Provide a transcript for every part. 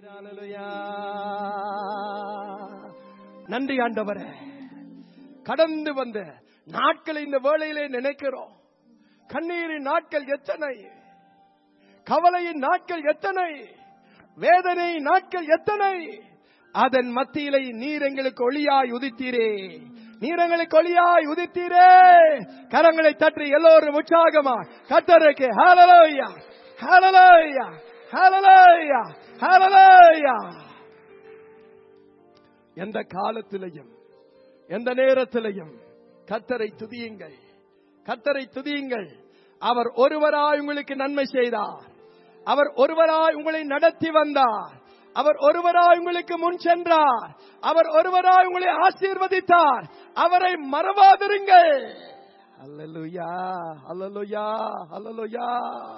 நன்றி ஆண்டவரே கடந்து வந்த நாட்களை இந்த வேளையிலே நினைக்கிறோம் கண்ணீரின் நாட்கள் எத்தனை கவலையின் நாட்கள் எத்தனை வேதனை நாட்கள் எத்தனை அதன் மத்தியிலே நீர் எங்களுக்கு ஒளியாய் உதித்தீரே நீர் எங்களுக்கு ஒளியாய் உதித்தீரே கரங்களை தட்டி எல்லோரும் உற்சாகமா கத்தருக்கு ஹalleluya ஹalleluya ஹalleluya ஹalleluya எந்த காலத்திலையும் எந்த நேரத்திலையும் கத்தரை துதியுங்கள் கத்தரை துதியுங்கள் அவர் ஒருவராய் உங்களுக்கு நன்மை செய்தார் அவர் ஒருவராய் உங்களை நடத்தி வந்தார் அவர் ஒருவராய் உங்களுக்கு முன் சென்றார் அவர் ஒருவராய் உங்களை ஆசீர்வதித்தார் அவரை மறவாதிருங்கள் அல்லலுயா அல்லலுயா அல்லலுயா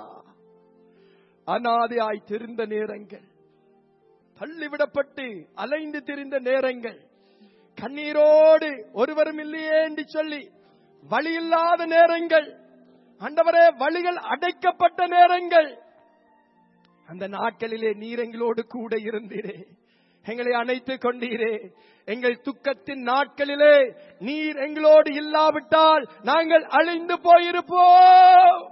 அனாதையாய் திரிந்த நேரங்கள் தள்ளிவிடப்பட்டு அலைந்து திரிந்த நேரங்கள் கண்ணீரோடு ஒருவரும் இல்லையே என்று சொல்லி வழி இல்லாத நேரங்கள் ஆண்டவரே வழிகள் அடைக்கப்பட்ட நேரங்கள் அந்த நாட்களிலே நீர் எங்களோடு கூட இருந்தீரே எங்களை அணைத்துக் கொண்டீரே எங்கள் துக்கத்தின் நாட்களிலே நீர் எங்களோடு இல்லாவிட்டால் நாங்கள் அழிந்து போயிருப்போம்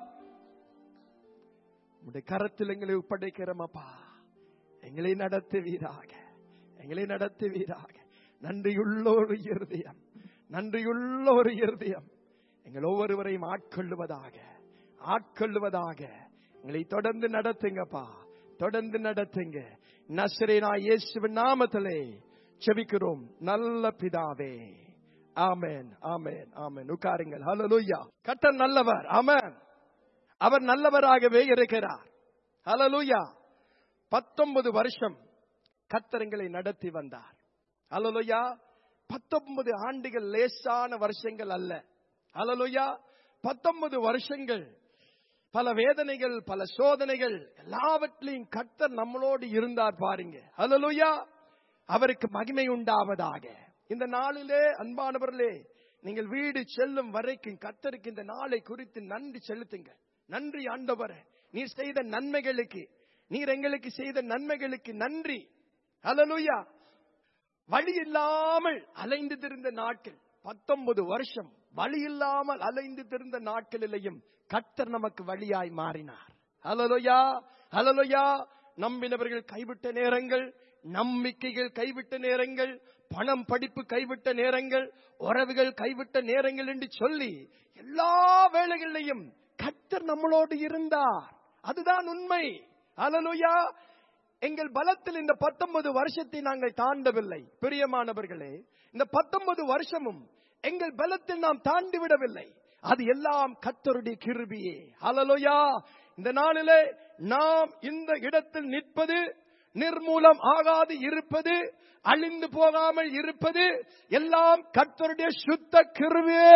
உடைய கரத்தில் எங்களை ஒப்படைக்கிறோமப்பா எங்களை நடத்துவீராக எங்களை நடத்துவீராக நன்றியுள்ள ஒரு இருதயம் நன்றியுள்ள ஒரு இருதயம் எங்கள் ஒவ்வொருவரையும் ஆட்கொள்ளுவதாக ஆட்கொள்ளுவதாக எங்களை தொடர்ந்து நடத்துங்கப்பா தொடர்ந்து நடத்துங்க நசரேனா இயேசுவின் நாமத்திலே செபிக்கிறோம் நல்ல பிதாவே ஆமென் ஆமென் ஆமென் உட்காருங்கள் ஹalleluya கர்த்தர் நல்லவர் ஆமென் அவர் நல்லவராகவே இருக்கிறார் ஹalleluya பத்தொன்பது வருஷம் கத்தரங்களை நடத்தி வந்தார் அலலுயா பத்தொன்பது ஆண்டுகள் லேசான வருஷங்கள் அல்ல அலலுயா பத்தொன்பது வருஷங்கள் பல வேதனைகள் பல சோதனைகள் எல்லாவற்றிலையும் கத்தர் நம்மளோடு இருந்தார் பாருங்க அலலுயா அவருக்கு மகிமை உண்டாவதாக இந்த நாளிலே அன்பானவர்களே நீங்கள் வீடு செல்லும் வரைக்கும் கத்தருக்கு இந்த நாளை குறித்து நன்றி செலுத்துங்க நன்றி ஆண்டவரே நீர் செய்த நன்மைகளுக்கு நீர் எங்களுக்கு செய்த நன்மைகளுக்கு நன்றி அலலுயா வழி இல்லாமல் அலைந்து திருந்த நாட்கள் பத்தொன்பது வருஷம் வழி இல்லாமல் அலைந்து திருந்த நாட்களிலேயும் கத்தர் நமக்கு வழியாய் மாறினார் அலலுயா அலலுயா நம்பினவர்கள் கைவிட்ட நேரங்கள் நம்பிக்கைகள் கைவிட்ட நேரங்கள் பணம் படிப்பு கைவிட்ட நேரங்கள் உறவுகள் கைவிட்ட நேரங்கள் என்று சொல்லி எல்லா வேளைகளிலையும் கத்தர் நம்மளோடு இருந்தார் அதுதான் உண்மை அலலுயா எங்கள் பலத்தில் இந்த பத்தொன்பது வருஷத்தை நாங்கள் தாண்டவில்லை பிரியமானவர்களே இந்த பத்தொன்பது வருஷமும் எங்கள் பலத்தில் நாம் தாண்டி விடவில்லை அது எல்லாம் கத்தருடைய கிருபியே அலலுயா இந்த நாளிலே நாம் இந்த இடத்தில் நிற்பது நிர்மூலம் ஆகாது இருப்பது அழிந்து போகாமல் இருப்பது எல்லாம் கர்த்தருடைய சுத்த கிருபையே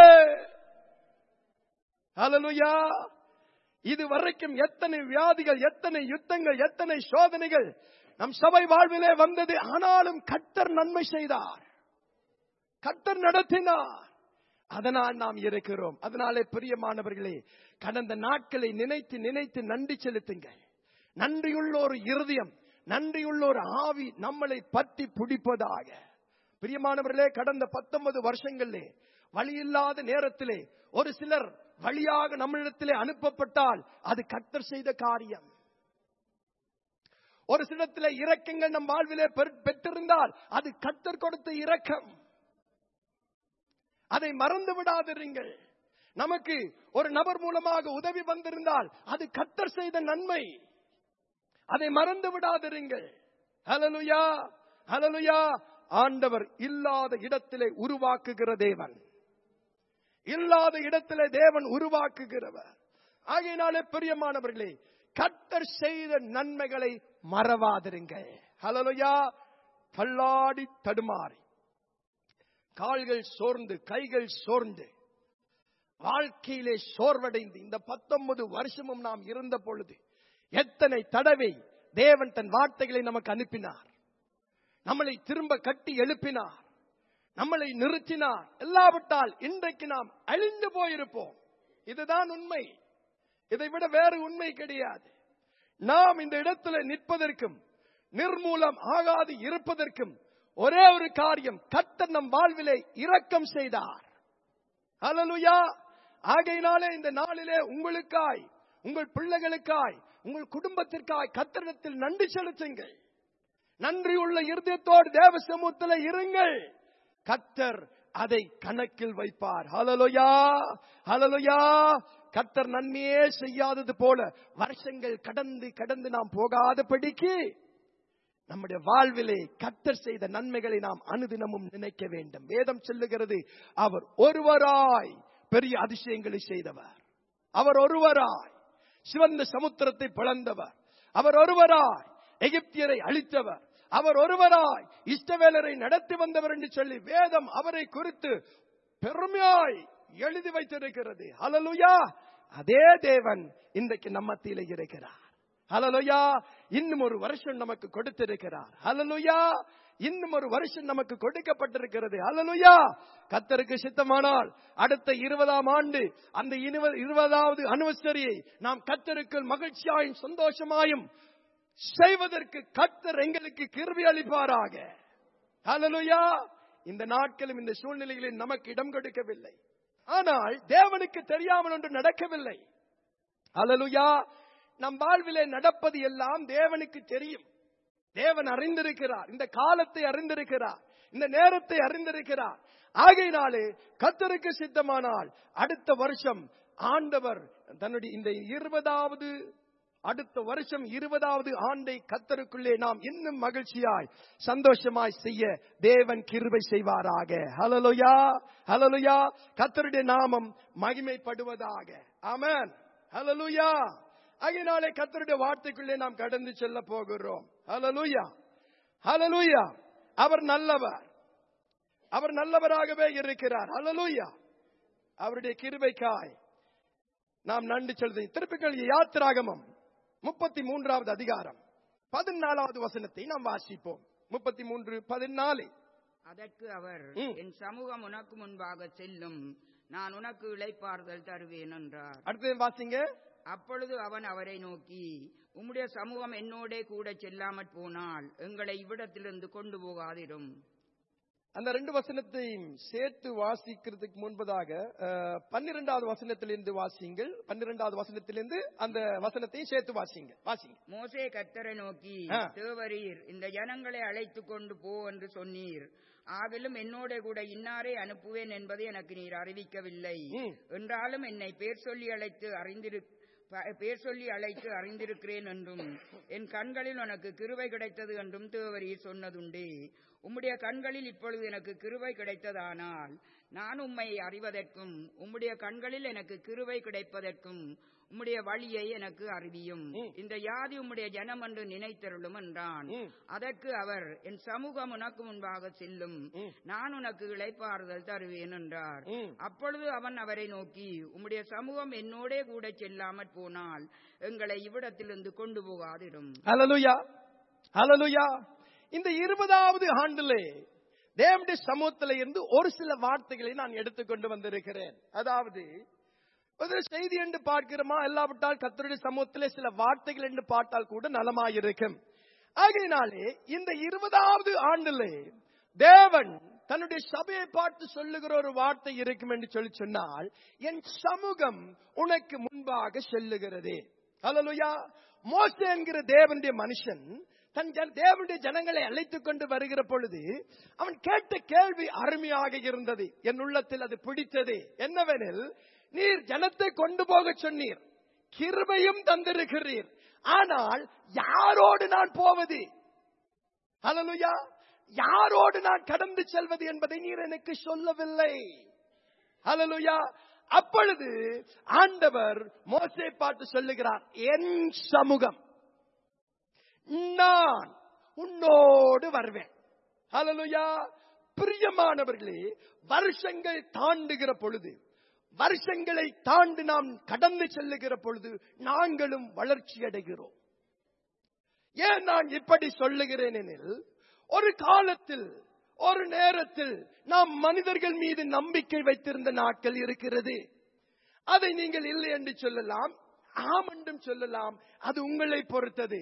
ஹalleluya இது வரைக்கும் எத்தனை வியாதிகள் எத்தனை யுத்தங்கள் எத்தனை சோதனைகள் நம் சபை வாழ்விலே வந்தது ஆனாலும் கர்த்தர் நன்மை செய்தார் கர்த்தர் நடத்தினார் அதனால் நாம் இருக்கிறோம் அதனாலே பிரியமானவர்களே கடந்த நாட்களை நினைத்து நினைத்து நன்றி செலுத்துங்கள் நன்றியுள்ள ஒரு இருதயம் நன்றியுள்ள ஒரு ஆவி நம்மளை பற்றி பிடிப்பதாக பிரியமானவர்களே கடந்த பத்தொன்பது வருஷங்களிலே வழியில்லாத நேரத்திலே ஒரு சிலர் வழியாக நம்மளிடத்திலே அனுப்பப்பட்டால் அது கத்தர் செய்த காரியம் ஒரு சிலத்திலே இரக்கங்கள் நம் வாழ்விலே பெற்- பெற்றிருந்தால் அது கத்தர் கொடுத்த இரக்கம் அதை மறந்து விடாதிருங்கள் நமக்கு ஒரு நபர் மூலமாக உதவி வந்திருந்தால் அது கத்தர் செய்த நன்மை அதை மறந்து விடாதிருங்கள் ஹalleluya ஹalleluya ஆண்டவர் இல்லாத இடத்திலே உருவாக்குகிற தேவன் இல்லாத இடத்திலே தேவன் உருவாக்குகிறவர் ஆகையினாலே பிரியமானவர்களே கத்தர் செய்த நன்மைகளை மறவாதிருங்கள் ஹalleluya தள்ளாடி தடுமாறி கால்கள் சோர்ந்து கைகள் சோர்ந்து வாழ்க்கையிலே சோர்வடைந்து இந்த பத்தொன்பது வருஷமும் நாம் இருந்த பொழுது எத்தனை தடவை தேவன் தன் வார்த்தைகளை நமக்கு அனுப்பினார் நம்மளை திரும்ப கட்டி எழுப்பினார் நம்மளை நிறுத்தினார் எல்லாவிட்டால் இன்றைக்கு நாம் அழிந்து போயிருப்போம் இதுதான் உண்மை இதை விட வேறு உண்மை கிடையாது நாம் இந்த இடத்துல நிற்பதற்கும் நிர்மூலம் ஆகாது இருப்பதற்கும் ஒரே ஒரு காரியம் கர்த்தர் நம் வாழ்விலே இரக்கம் செய்தார் ஹalleluya ஆகையினாலே இந்த நாளிலே உங்களுக்காய் உங்கள் பிள்ளைகளுக்காய் உங்கள் குடும்பத்திற்காய் கர்த்தரிடத்தில் நன்றி செலுத்துங்கள் நன்றியுள்ள இருதயத்தோடு தேவ சமூகத்தில் இருங்கள் கர்த்தர் அதை கணக்கில் வைப்பார் ஹalleluya ஹalleluya கர்த்தர் நன்மையே செய்யாதது போல வருஷங்கள் கடந்து கடந்து நாம் போகாதபடிக்கு நம்முடைய வாழ்விலே கர்த்தர் செய்த நன்மைகளை நாம் அனுதினமும் நினைக்க வேண்டும் வேதம் சொல்லுகிறது அவர் ஒருவராய் பெரிய அதிசயங்களை செய்தவர் அவர் ஒருவராய் சிவந்த சமுத்திரத்தை பிளந்தவர் அவர் ஒருவராய் எகிப்தியரை அழித்தவர் அவர் ஒருவராய் இஷ்டவேலரை நடத்தி வந்தவர் என்று சொல்லி வேதம் அவரை குறித்து பெருமையாய் எழுதி வைத்திருக்கிறது ஹalleluya அதே தேவன் இன்றைக்கு நம்ம மத்தியில இருக்கிறார் ஹalleluya இன்னும் ஒரு வருஷம் நமக்கு கொடுத்திருக்கிறார் ஹalleluya இன்னும் ஒரு வருஷம் நமக்கு கொடுக்கப்பட்டிருக்கிறது ஹalleluya கத்தருக்கு சித்தமானால் அடுத்த இருபதாம் ஆண்டு அந்த இருவ- இருபதாவது அனுவசரியை நாம் கத்தருக்குள் மகிழ்ச்சியாயும் சந்தோஷமாயும் செய்வதற்கு கத்தர் எங்களுக்கு கிருபை அளிப்பாராக ஹalleluya இந்த நாட்களும் இந்த சூழ்நிலைகளில் நமக்கு இடம் கொடுக்கவில்லை ஆனால் தேவனுக்கு தெரியாமல் ஒன்று நடக்கவில்லை ஹalleluya நம் வாழ்விலே நடப்பது எல்லாம் தேவனுக்கு தெரியும் தேவன் அறிந்திருக்கிறார் இந்த காலத்தை அறிந்திருக்கிறார் இந்த நேரத்தை அறிந்திருக்கிறார் ஆகையினாலே கத்தருக்கு சித்தமானால் அடுத்த வருஷம் ஆண்டவர் தன்னுடைய இந்த இருபதாவது அடுத்த வருஷம் இருபதாவது ஆண்டை கத்தருக்குள்ளே நாம் இன்னும் மகிழ்ச்சியாய் சந்தோஷமாய் செய்ய தேவன் கிருபை செய்வாராக ஹalleluya ஹalleluya கத்தருடைய நாமம் மகிமைப்படுவதாக ஆமென் ஹalleluya ஆகையினாலே கத்தருடைய வார்த்தைக்குள்ளே நாம் கடந்து செல்ல போகிறோம் ஹalleluya ஹalleluya அவர் நல்லவர் அவர் நல்லவராகவே இருக்கிறார் ஹalleluya அவருடைய கிருபைக்காய் நாம் நன்றி செலுத்த திருப்பிகள் யாத்திராகமம் முப்பத்தி மூன்றாவது அதிகாரம் பதினாலாவது வசனத்தை நாம் வாசிப்போம் முப்பத்தி மூன்று பதினாலு அதற்கு அவர் ம். என் சமூகம் உனக்கு முன்பாக செல்லும் நான் உனக்கு இளைப்பாறுதல் தருவேன் என்றார் அடுத்தது வாசிங்க அப்பொழுது அவன் அவரை நோக்கி உம்முடைய சமூகம் என்னோடே கூட செல்லாமற் போனால் எங்களை இவ்விடத்திலிருந்து கொண்டு போகாதிரும் அந்த ரெண்டு வசனத்தையும் சேர்த்து வாசிக்கிறதுக்கு முன்பதாக அஹ், பன்னிரெண்டாவது வசனத்திலிருந்து வாசிங்கள் பன்னிரெண்டாவது வசனத்திலிருந்து அந்த வசனத்தையும் சேர்த்து வாசிங்க வாசிங்க மோசே கர்த்தரை நோக்கி ஆ. தேவரீர் இந்த ஜனங்களை அழைத்துக் கொண்டு போ என்று சொன்னீர் ஆகிலும் என்னோட கூட இன்னாரே அனுப்புவேன் என்பதை எனக்கு நீர் அறிவிக்கவில்லை ம். என்றாலும் என்னை பேர் சொல்லி அழைத்து அறிந்திரு ப- பேர் சொல்லி அழைத்து அறிந்திருக்கிறேன் என்றும் என் கண்களில் உனக்கு கிருபை கிடைத்தது என்றும் தேவரீர் சொன்னதுண்டே உம்முடைய கண்களில் இப்பொழுது எனக்கு கிருபை கிடைத்ததானால் நான் உம்மை அறிவதற்கும் உம்முடைய கண்களில் எனக்கு கிருபை கிடைப்பதற்கும் உம்முடைய வழியை எனக்கு அறிவியும் ம். இந்த யாதி உம்முடைய ஜனம் என்று நினைத்தருளும் என்றான் ம். அதற்கு அவர் என் சமூகம் உனக்கு முன்பாக செல்லும் ம். நான் உனக்கு இளைப்பாறுதல் தருவேன் என்றார் ம். அப்பொழுது அவன் அவரை நோக்கி உம்முடைய சமூகம் என்னோடே கூட செல்லாமற் போனால் எங்களை இவ்விடத்திலிருந்து கொண்டு போகாதிரும் ஹalleluya ஹalleluya இந்த இருபதாவது ஆண்டிலே தேவனுடைய சமூகத்தில இருந்து ஒரு சில வார்த்தைகளை நான் எடுத்துக்கொண்டு வந்திருக்கிறேன் அதாவது ஒரு செய்தி என்று பார்க்கிறோமா இல்லாவிட்டால் கத்தருடைய சமூகத்திலே சில வார்த்தைகள் என்று பார்த்தால் கூட நலமாயிருக்கும் ஆகையினாலே இந்த இருபதாவது ஆண்டிலே தேவன் தன்னுடைய சபையை பார்த்து சொல்லுகிற ஒரு வார்த்தை இருக்கும் என்று சொல்லி சொன்னால் என் சமூகம் உனக்கு முன்பாக செல்லுகிறதே ஹalleluya மோசே என்கிற தேவனுடைய மனுஷன் தன் ஜன- தேவனுடைய ஜனங்களை அழைத்துக் கொண்டு வருகிற பொழுது அவன் கேட்ட கேள்வி அருமையாக இருந்தது என் உள்ளத்தில் அது பிடித்தது என்னவெனில் நீர் ஜனத்தை கொண்டு போக சொன்னீர் கிருபையும் தந்திருக்கிறீர் ஆனால் யாரோடு நான் போவது ஹalleluya யாரோடு நான் கடந்து செல்வது என்பதை நீர் எனக்கு சொல்லவில்லை ஹalleluya அப்பொழுது ஆண்டவர் மோசே பார்த்து சொல்லுகிறார் என் சமூகம் நான் உன்னோடு வருவேன் ஹalleluya பிரியமானவர்களே வருஷங்கள் தாண்டுகிற பொழுது வருஷங்களை தாண்டி நாம் கடந்து செல்லுகிற பொழுது நாங்களும் வளர்ச்சி அடைகிறோம் ஏன் நான் இப்படி சொல்லுகிறேன் எனில் ஒரு காலத்தில் ஒரு நேரத்தில் நாம் மனிதர்கள் மீது நம்பிக்கை வைத்திருந்த நாட்கள் இருக்கிறது அதை நீங்கள் இல்லை என்று சொல்லலாம் ஆம் என்றும் சொல்லலாம் அது உங்களை பொறுத்தது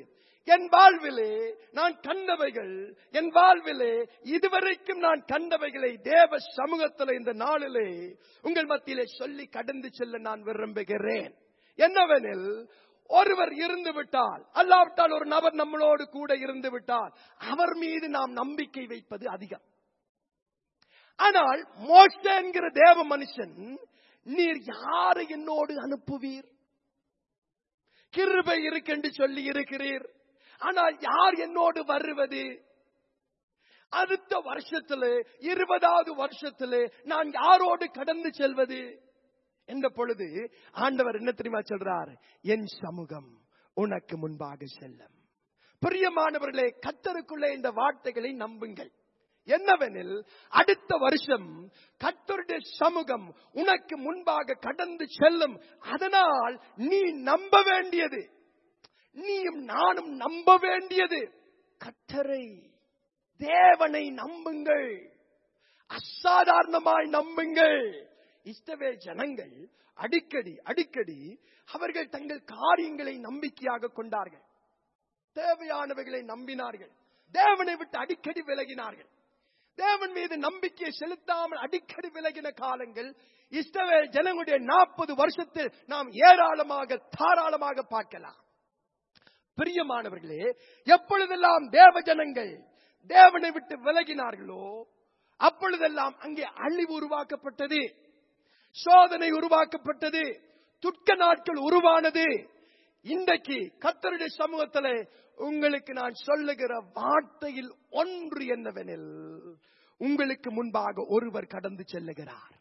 என் வாழ்விலே நான் கண்டவைகள் என் வாழ்விலே இதுவரைக்கும் நான் கண்டவைகளை தேவ சமூகத்தில் இந்த நாளிலே உங்கள் மத்தியிலே சொல்லி கடந்து செல்ல நான் விரும்புகிறேன் என்னவெனில் ஒருவர் இருந்து விட்டால் அல்லாவிட்டால் ஒரு நபர் நம்மளோடு கூட இருந்து விட்டால் அவர் மீது நாம் நம்பிக்கை வைப்பது அதிகம் ஆனால் மோச என்கிற தேவ மனுஷன் நீர் யாரை என்னோடு அனுப்புவீர் கிருபை இருக்கென்று சொல்லி இருக்கிறீர் ஆனால் யார் என்னோடு வருவது அடுத்த வருஷத்திலே இருபதாவது வருஷத்திலே நான் யாரோடு கடந்து செல்வது என்ற பொழுது ஆண்டவர் என்ன தெரியுமா சொல்றார் என் சமூகம் உனக்கு முன்பாக செல்லும் பிரியமானவர்களே கத்தருக்குள்ளே இந்த வார்த்தைகளை நம்புங்கள் என்னவெனில் அடுத்த வருஷம் கத்தருடைய சமூகம் உனக்கு முன்பாக கடந்து செல்லும் அதனால் நீ நம்ப வேண்டியது நீயும் நானும் நம்ப வேண்டியது கத்தரை தேவனை நம்புங்கள் அசாதாரணமாய் நம்புங்கள் இஷ்டவே ஜனங்கள் அடிக்கடி அடிக்கடி அவர்கள் தங்கள் காரியங்களை நம்பிக்கையாக கொண்டார்கள் தேவையானவைகளை நம்பினார்கள் தேவனை விட்டு அடிக்கடி விலகினார்கள் தேவன் மீது நம்பிக்கையை செலுத்தாமல் அடிக்கடி விலகின காலங்கள் இஷ்டவே ஜனங்களுடைய நாற்பது வருஷத்தில் நாம் ஏராளமாக தாராளமாக பார்க்கலாம் பிரியமானவர்களே எப்பொழுதெல்லாம் தேவ ஜனங்கள் தேவனை விட்டு விலகினார்களோ அப்பொழுதெல்லாம் அங்கே அழிவு உருவாக்கப்பட்டது சோதனை உருவாக்கப்பட்டது துக்க நாட்கள் உருவானது இன்றைக்கு கத்தருடைய சமூகத்தில் உங்களுக்கு நான் சொல்லுகிற வார்த்தையில் ஒன்று என்னவெனில் உங்களுக்கு முன்பாக ஒருவர் கடந்து செல்லுகிறார்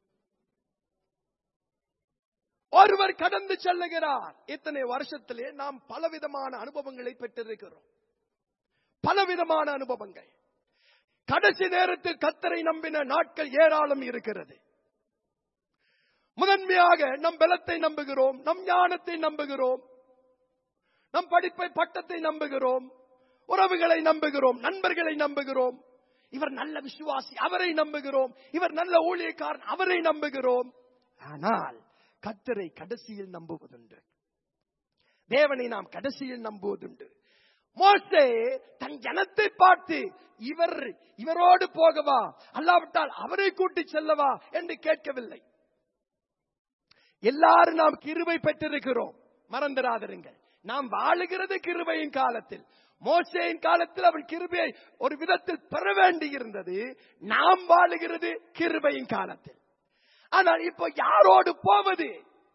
ஒருவர் கடந்து செல்லுகிறார் இத்தனை வருஷத்திலே நாம் பலவிதமான அனுபவங்களை பெற்றிருக்கிறோம் பலவிதமான அனுபவங்கள் கடைசி நேரத்தில் கத்தரை நம்பின நாட்கள் ஏராளம் இருக்கிறது முதன்மையாக நம் பலத்தை நம்புகிறோம் நம் ஞானத்தை நம்புகிறோம் நம் படிப்பை பட்டத்தை நம்புகிறோம் உறவுகளை நம்புகிறோம் நண்பர்களை நம்புகிறோம் இவர் நல்ல விசுவாசி அவரை நம்புகிறோம் இவர் நல்ல ஊழியக்காரன் அவரை நம்புகிறோம் ஆனால் கத்தரை கடைசியில் நம்புவதுண்டு தேவனை நாம் கடைசியில் நம்புவதுண்டு மோசே தன் ஜனத்தை பார்த்து இவர் இவரோடு போகவா அல்லாவிட்டால் அவரை கூட்டி செல்லவா என்று கேட்கவில்லை எல்லாரும் நாம் கிருபை பெற்றிருக்கிறோம் மறந்துடாதிருங்கள் நாம் வாழுகிறது கிருபையின் காலத்தில் மோசையின் காலத்தில் அவன் கிருபையை ஒரு விதத்தில் பெற வேண்டி இருந்தது நாம் வாழுகிறது கிருபையின் காலத்தில் ஆனால் இப்போ யாரோடு போவது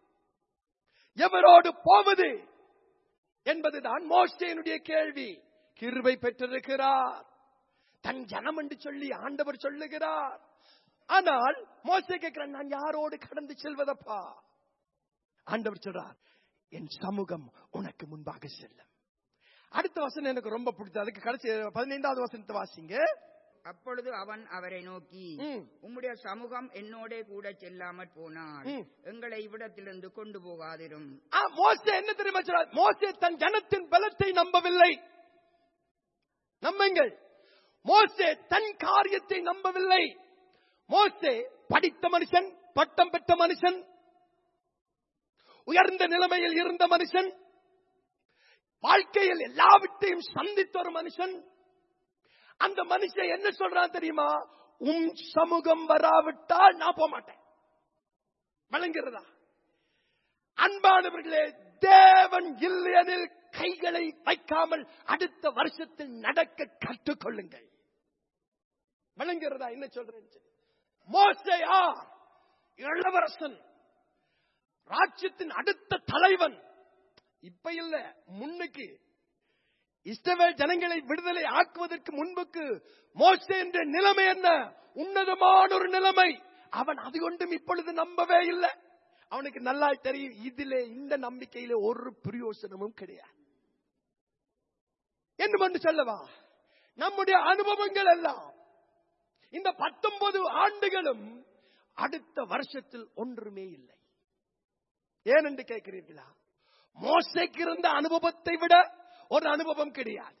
எவரோடு போவது என்பதுதான் மோசையினுடைய கேள்வி கிருபை பெற்றிருக்கிறார் தன் ஜனம் என்று சொல்லி ஆண்டவர் சொல்லுகிறார் ஆனால் மோசை கேட்கிறான் நான் யாரோடு கடந்து செல்வதப்பா ஆண்டவர் சொல்றார் என் சமூகம் உனக்கு முன்பாக செல்லும் அடுத்த வசனம் எனக்கு ரொம்ப பிடிச்சது அதுக்கு கடைசி பதினைந்தாவது வசனத்தை வாசிங்க அப்பொழுது அவன் அவரை நோக்கி ம். உம்முடைய சமூகம் என்னோடே கூட செல்லாமற் போனால் ம். எங்களை இவ்விடத்திலிருந்து கொண்டு போகாதிரும் ஆ, மோசே என்ன தெரியுமா சொல்றார் மோசே தன் ஜனத்தின் பலத்தை நம்பவில்லை நம்புங்கள் மோசே தன் காரியத்தை நம்பவில்லை மோசே படித்த மனுஷன் பட்டம் பெற்ற மனுஷன் உயர்ந்த நிலைமையில் இருந்த மனுஷன் வாழ்க்கையில் எல்லாவற்றையும் சந்தித்த ஒரு மனுஷன் அந்த மனுஷன் என்ன சொல்றான் தெரியுமா உம் சமூகம் வராவிட்டால் நான் போக மாட்டேன் வழங்குறதா அன்பானவர்களே தேவன் இல்லையெனில் கைகளை வைக்காமல் அடுத்த வருஷத்தில் நடக்க கற்றுக்கொள்ளுங்கள் வழங்குகிறதா என்ன சொல்றேன் மோசையா இளவரசன் ராஜ்யத்தின் அடுத்த தலைவன் இப்ப இல்ல முன்னுக்கு இஸ்ரவேல் ஜனங்களை விடுதலை ஆக்குவதற்கு முன்புக்கு மோசே என்ற நிலைமை என்ன உன்னதமான ஒரு நிலைமை அவன் அது கொண்டும் இப்பொழுது நம்பவே இல்லை அவனுக்கு நல்லா தெரியும் இதிலே இந்த நம்பிக்கையில ஒரு பிரயோசனமும் கிடையாது என்று வந்து சொல்லவா நம்முடைய அனுபவங்கள் எல்லாம் இந்த பத்தொன்பது ஆண்டுகளும் அடுத்த வருஷத்தில் ஒன்றுமே இல்லை ஏனென்று கேட்கிறீர்களா மோசைக்கு இருந்த அனுபவத்தை விட ஒரு அனுபவம் கிடையாது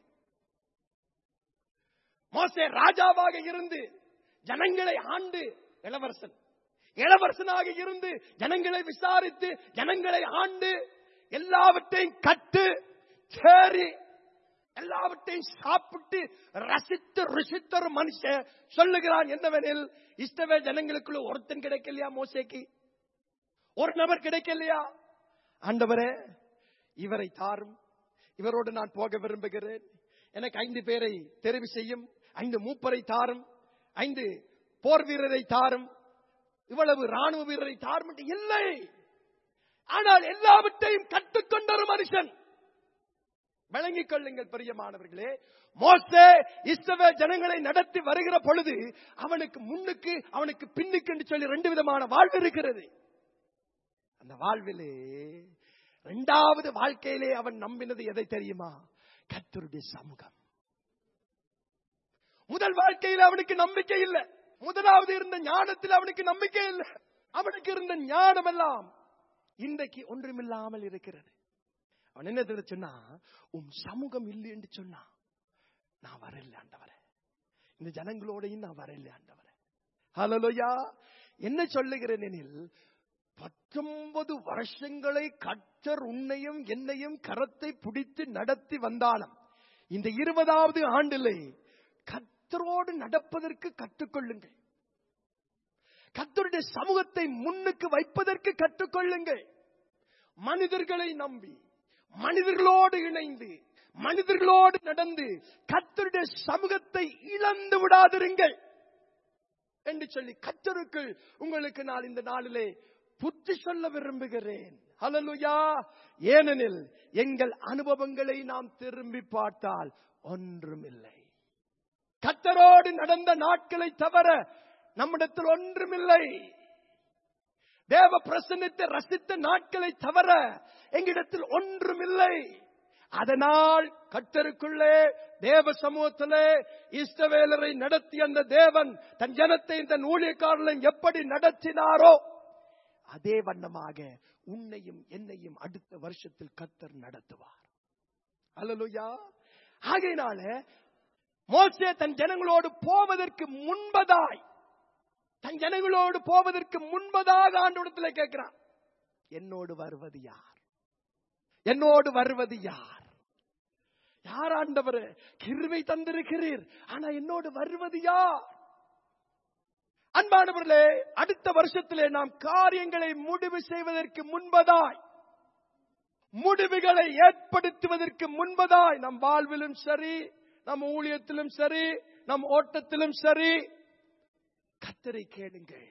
மோசே ராஜாவாக இருந்து ஜனங்களை ஆண்டு இளவரசன் இளவரசனாக இருந்து ஜனங்களை விசாரித்து ஜனங்களை ஆண்டு எல்லாவற்றையும் கட்டு சேரி எல்லாவற்றையும் சாப்பிட்டு ரசித்து ருசித்த ஒரு மனுஷன் சொல்லுகிறான் என்னவெனில் இஷ்டவே ஜனங்களுக்குள்ள ஒருத்தன் கிடைக்கலையா மோசேக்கு ஒரு நபர் கிடைக்கலையா ஆண்டவரே இவரை தாரும் இவரோடு நான் போக விரும்புகிறேன் எனக்கு ஐந்து பேரை தெரிவு செய்யும் ஐந்து மூப்பரை தாரும் ஐந்து போர் வீரரை தாரும் இவ்வளவு ராணுவ வீரரை தாரும் என்று இல்லை ஆனால் எல்லாவற்றையும் கற்றுக்கொண்ட ஒரு மனுஷன் விளங்கிக் கொள்ளுங்கள் பிரியமானவர்களே மோசே இஸ்ரவே ஜனங்களை நடத்தி வருகிற பொழுது அவனுக்கு முன்னுக்கு அவனுக்கு பின்னுக்கு என்று சொல்லி ரெண்டு விதமான வாழ்வு இருக்கிறது அந்த வாழ்விலே இரண்டாவது வாழ்க்கையிலே அவன் நம்பினது எதை தெரியுமா கத்தருடைய சமூகம் முதல் வாழ்க்கையில் அவனுக்கு நம்பிக்கை இல்லை முதலாவது இருந்த ஞானத்தில் அவனுக்கு நம்பிக்கை இல்லை அவனுக்கு இருந்த ஞானம் எல்லாம் இன்றைக்கு ஒன்றுமில்லாமல் இருக்கிறது அவன் என்ன தெரியுது சொன்னா உன் சமூகம் இல்லை என்று சொன்னா நான் வரல ஆண்டவரே இந்த ஜனங்களோடையும் நான் வரல ஆண்டவரே ஹலோயா என்ன சொல்லுகிறேன் எனில் பத்தொன்பது வருஷங்களை கற்றர் உன்னையும் என்னையும் கரத்தை பிடித்து நடத்தி வந்தாலும் இந்த இருபதாவது ஆண்டிலே கத்தரோடு நடப்பதற்கு கற்றுக்கொள்ளுங்கள் கத்தருடைய சமூகத்தை முன்னுக்கு வைப்பதற்கு கற்றுக்கொள்ளுங்கள் மனிதர்களை நம்பி மனிதர்களோடு இணைந்து மனிதர்களோடு நடந்து கத்தருடைய சமூகத்தை இழந்து விடாதிருங்கள் என்று சொல்லி கத்தருக்குள் உங்களுக்கு நான் இந்த நாளிலே புத்தி சொல்ல விரும்புகிறேன் ஹalleluya ஏனெனில் எங்கள் அனுபவங்களை நாம் திரும்பி பார்த்தால் ஒன்றுமில்லை கத்தரோடு நடந்த நாட்களை தவிர நம்மிடத்தில் ஒன்றுமில்லை தேவ பிரசன்னத்தை ரசித்த நாட்களை தவிர எங்களிடத்தில் ஒன்றுமில்லை அதனால் கத்தருக்குள்ளே தேவ சமூகத்திலே இஸ்ரவேலரை நடத்தி அந்த தேவன் தன் ஜனத்தை தன் ஊழியக்காரர்களையும் எப்படி நடத்தினாரோ அதே வண்ணமாக உன்னையும் என்னையும் அடுத்த வருஷத்தில் கத்தர் நடத்துவார் அல்லலுயா ஆகையினால மோசே தன் ஜனங்களோடு போவதற்கு முன்பதாய் தன் ஜனங்களோடு போவதற்கு முன்பதாக ஆண்டோடத்தில் கேட்கிறான் என்னோடு வருவது யார் என்னோடு வருவது யார் யார் ஆண்டவர் கிருவை தந்திருக்கிறீர் ஆனா என்னோடு வருவது யார் அன்பானவர்களே அடுத்த வருஷத்திலே நாம் காரியங்களை முடிவு செய்வதற்கு முன்பதாய் முடிவுகளை ஏற்படுத்துவதற்கு முன்பதாய் நம் வாழ்விலும் சரி நம் ஊழியத்திலும் சரி நம் ஓட்டத்திலும் சரி கத்தரை கேளுங்கள்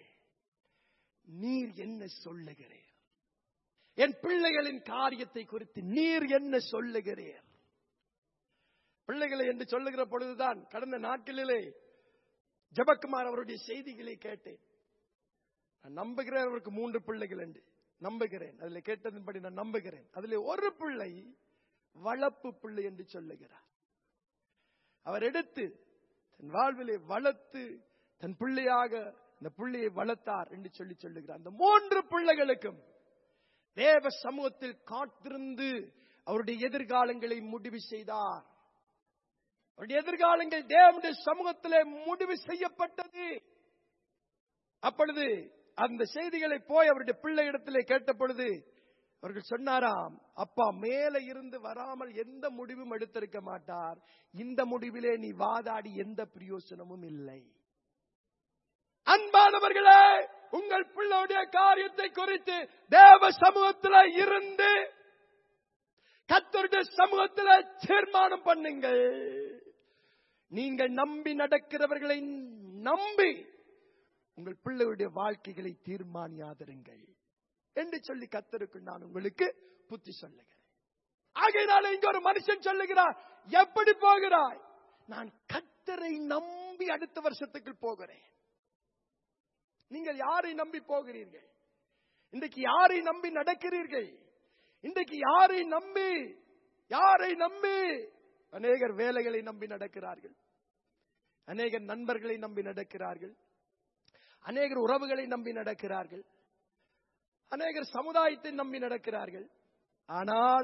நீர் என்ன சொல்லுகிறீர் என் பிள்ளைகளின் காரியத்தை குறித்து நீர் என்ன சொல்லுகிறீர் பிள்ளைகளை என்று சொல்லுகிற பொழுதுதான் கடந்த நாட்களிலே ஜபக்குமார் அவருடைய செய்திகளை கேட்டேன் நான் நம்புகிறேன் அவருக்கு மூன்று பிள்ளைகள் என்று நம்புகிறேன் அதில் கேட்டதின்படி நான் நம்புகிறேன் அதில் ஒரு பிள்ளை வளர்ப்பு பிள்ளை என்று சொல்லுகிறார் அவர் எடுத்து தன் வாழ்விலே வளர்த்து தன் பிள்ளையாக அந்த பிள்ளையை வளர்த்தார் என்று சொல்லி சொல்லுகிறார் அந்த மூன்று பிள்ளைகளுக்கும் தேவ சமூகத்தில் காத்திருந்து அவருடைய எதிர்காலங்களை முடிவு செய்தார் அவருடைய எதிர்காலங்கள் தேவனுடைய சமூகத்திலே முடிவு செய்யப்பட்டது அப்பொழுது அந்த செய்திகளை போய் அவருடைய பிள்ளை இடத்திலே கேட்ட பொழுது அவர்கள் சொன்னாராம் அப்பா மேல இருந்து வராமல் எந்த முடிவும் எடுத்திருக்க மாட்டார் இந்த முடிவிலே நீ வாதாடி எந்த பிரயோசனமும் இல்லை அன்பானவர்களே உங்கள் பிள்ளையுடைய காரியத்தை குறித்து தேவ சமூகத்தில் இருந்து கத்தருடைய சமூகத்தில் தீர்மானம் பண்ணுங்கள் நீங்கள் நம்பி நடக்கிறவர்களை நம்பி உங்கள் பிள்ளையுடைய வாழ்க்கைகளை தீர்மானியாதிருங்கள் என்று சொல்லி கத்தருக்கு நான் உங்களுக்கு புத்தி சொல்லுகிறேன் ஆகையினால இங்க ஒரு மனுஷன் சொல்லுகிறார் எப்படி போகிறாய் நான் கத்தரை நம்பி அடுத்த வருஷத்துக்கு போகிறேன் நீங்கள் யாரை நம்பி போகிறீர்கள் இன்றைக்கு யாரை நம்பி நடக்கிறீர்கள் இன்றைக்கு யாரை நம்பி யாரை நம்பி அநேகர் வேலைகளை நம்பி நடக்கிறார்கள் அநேகர் நண்பர்களை நம்பி நடக்கிறார்கள் அநேகர் உறவுகளை நம்பி நடக்கிறார்கள் அநேகர் சமுதாயத்தை நம்பி நடக்கிறார்கள் ஆனால்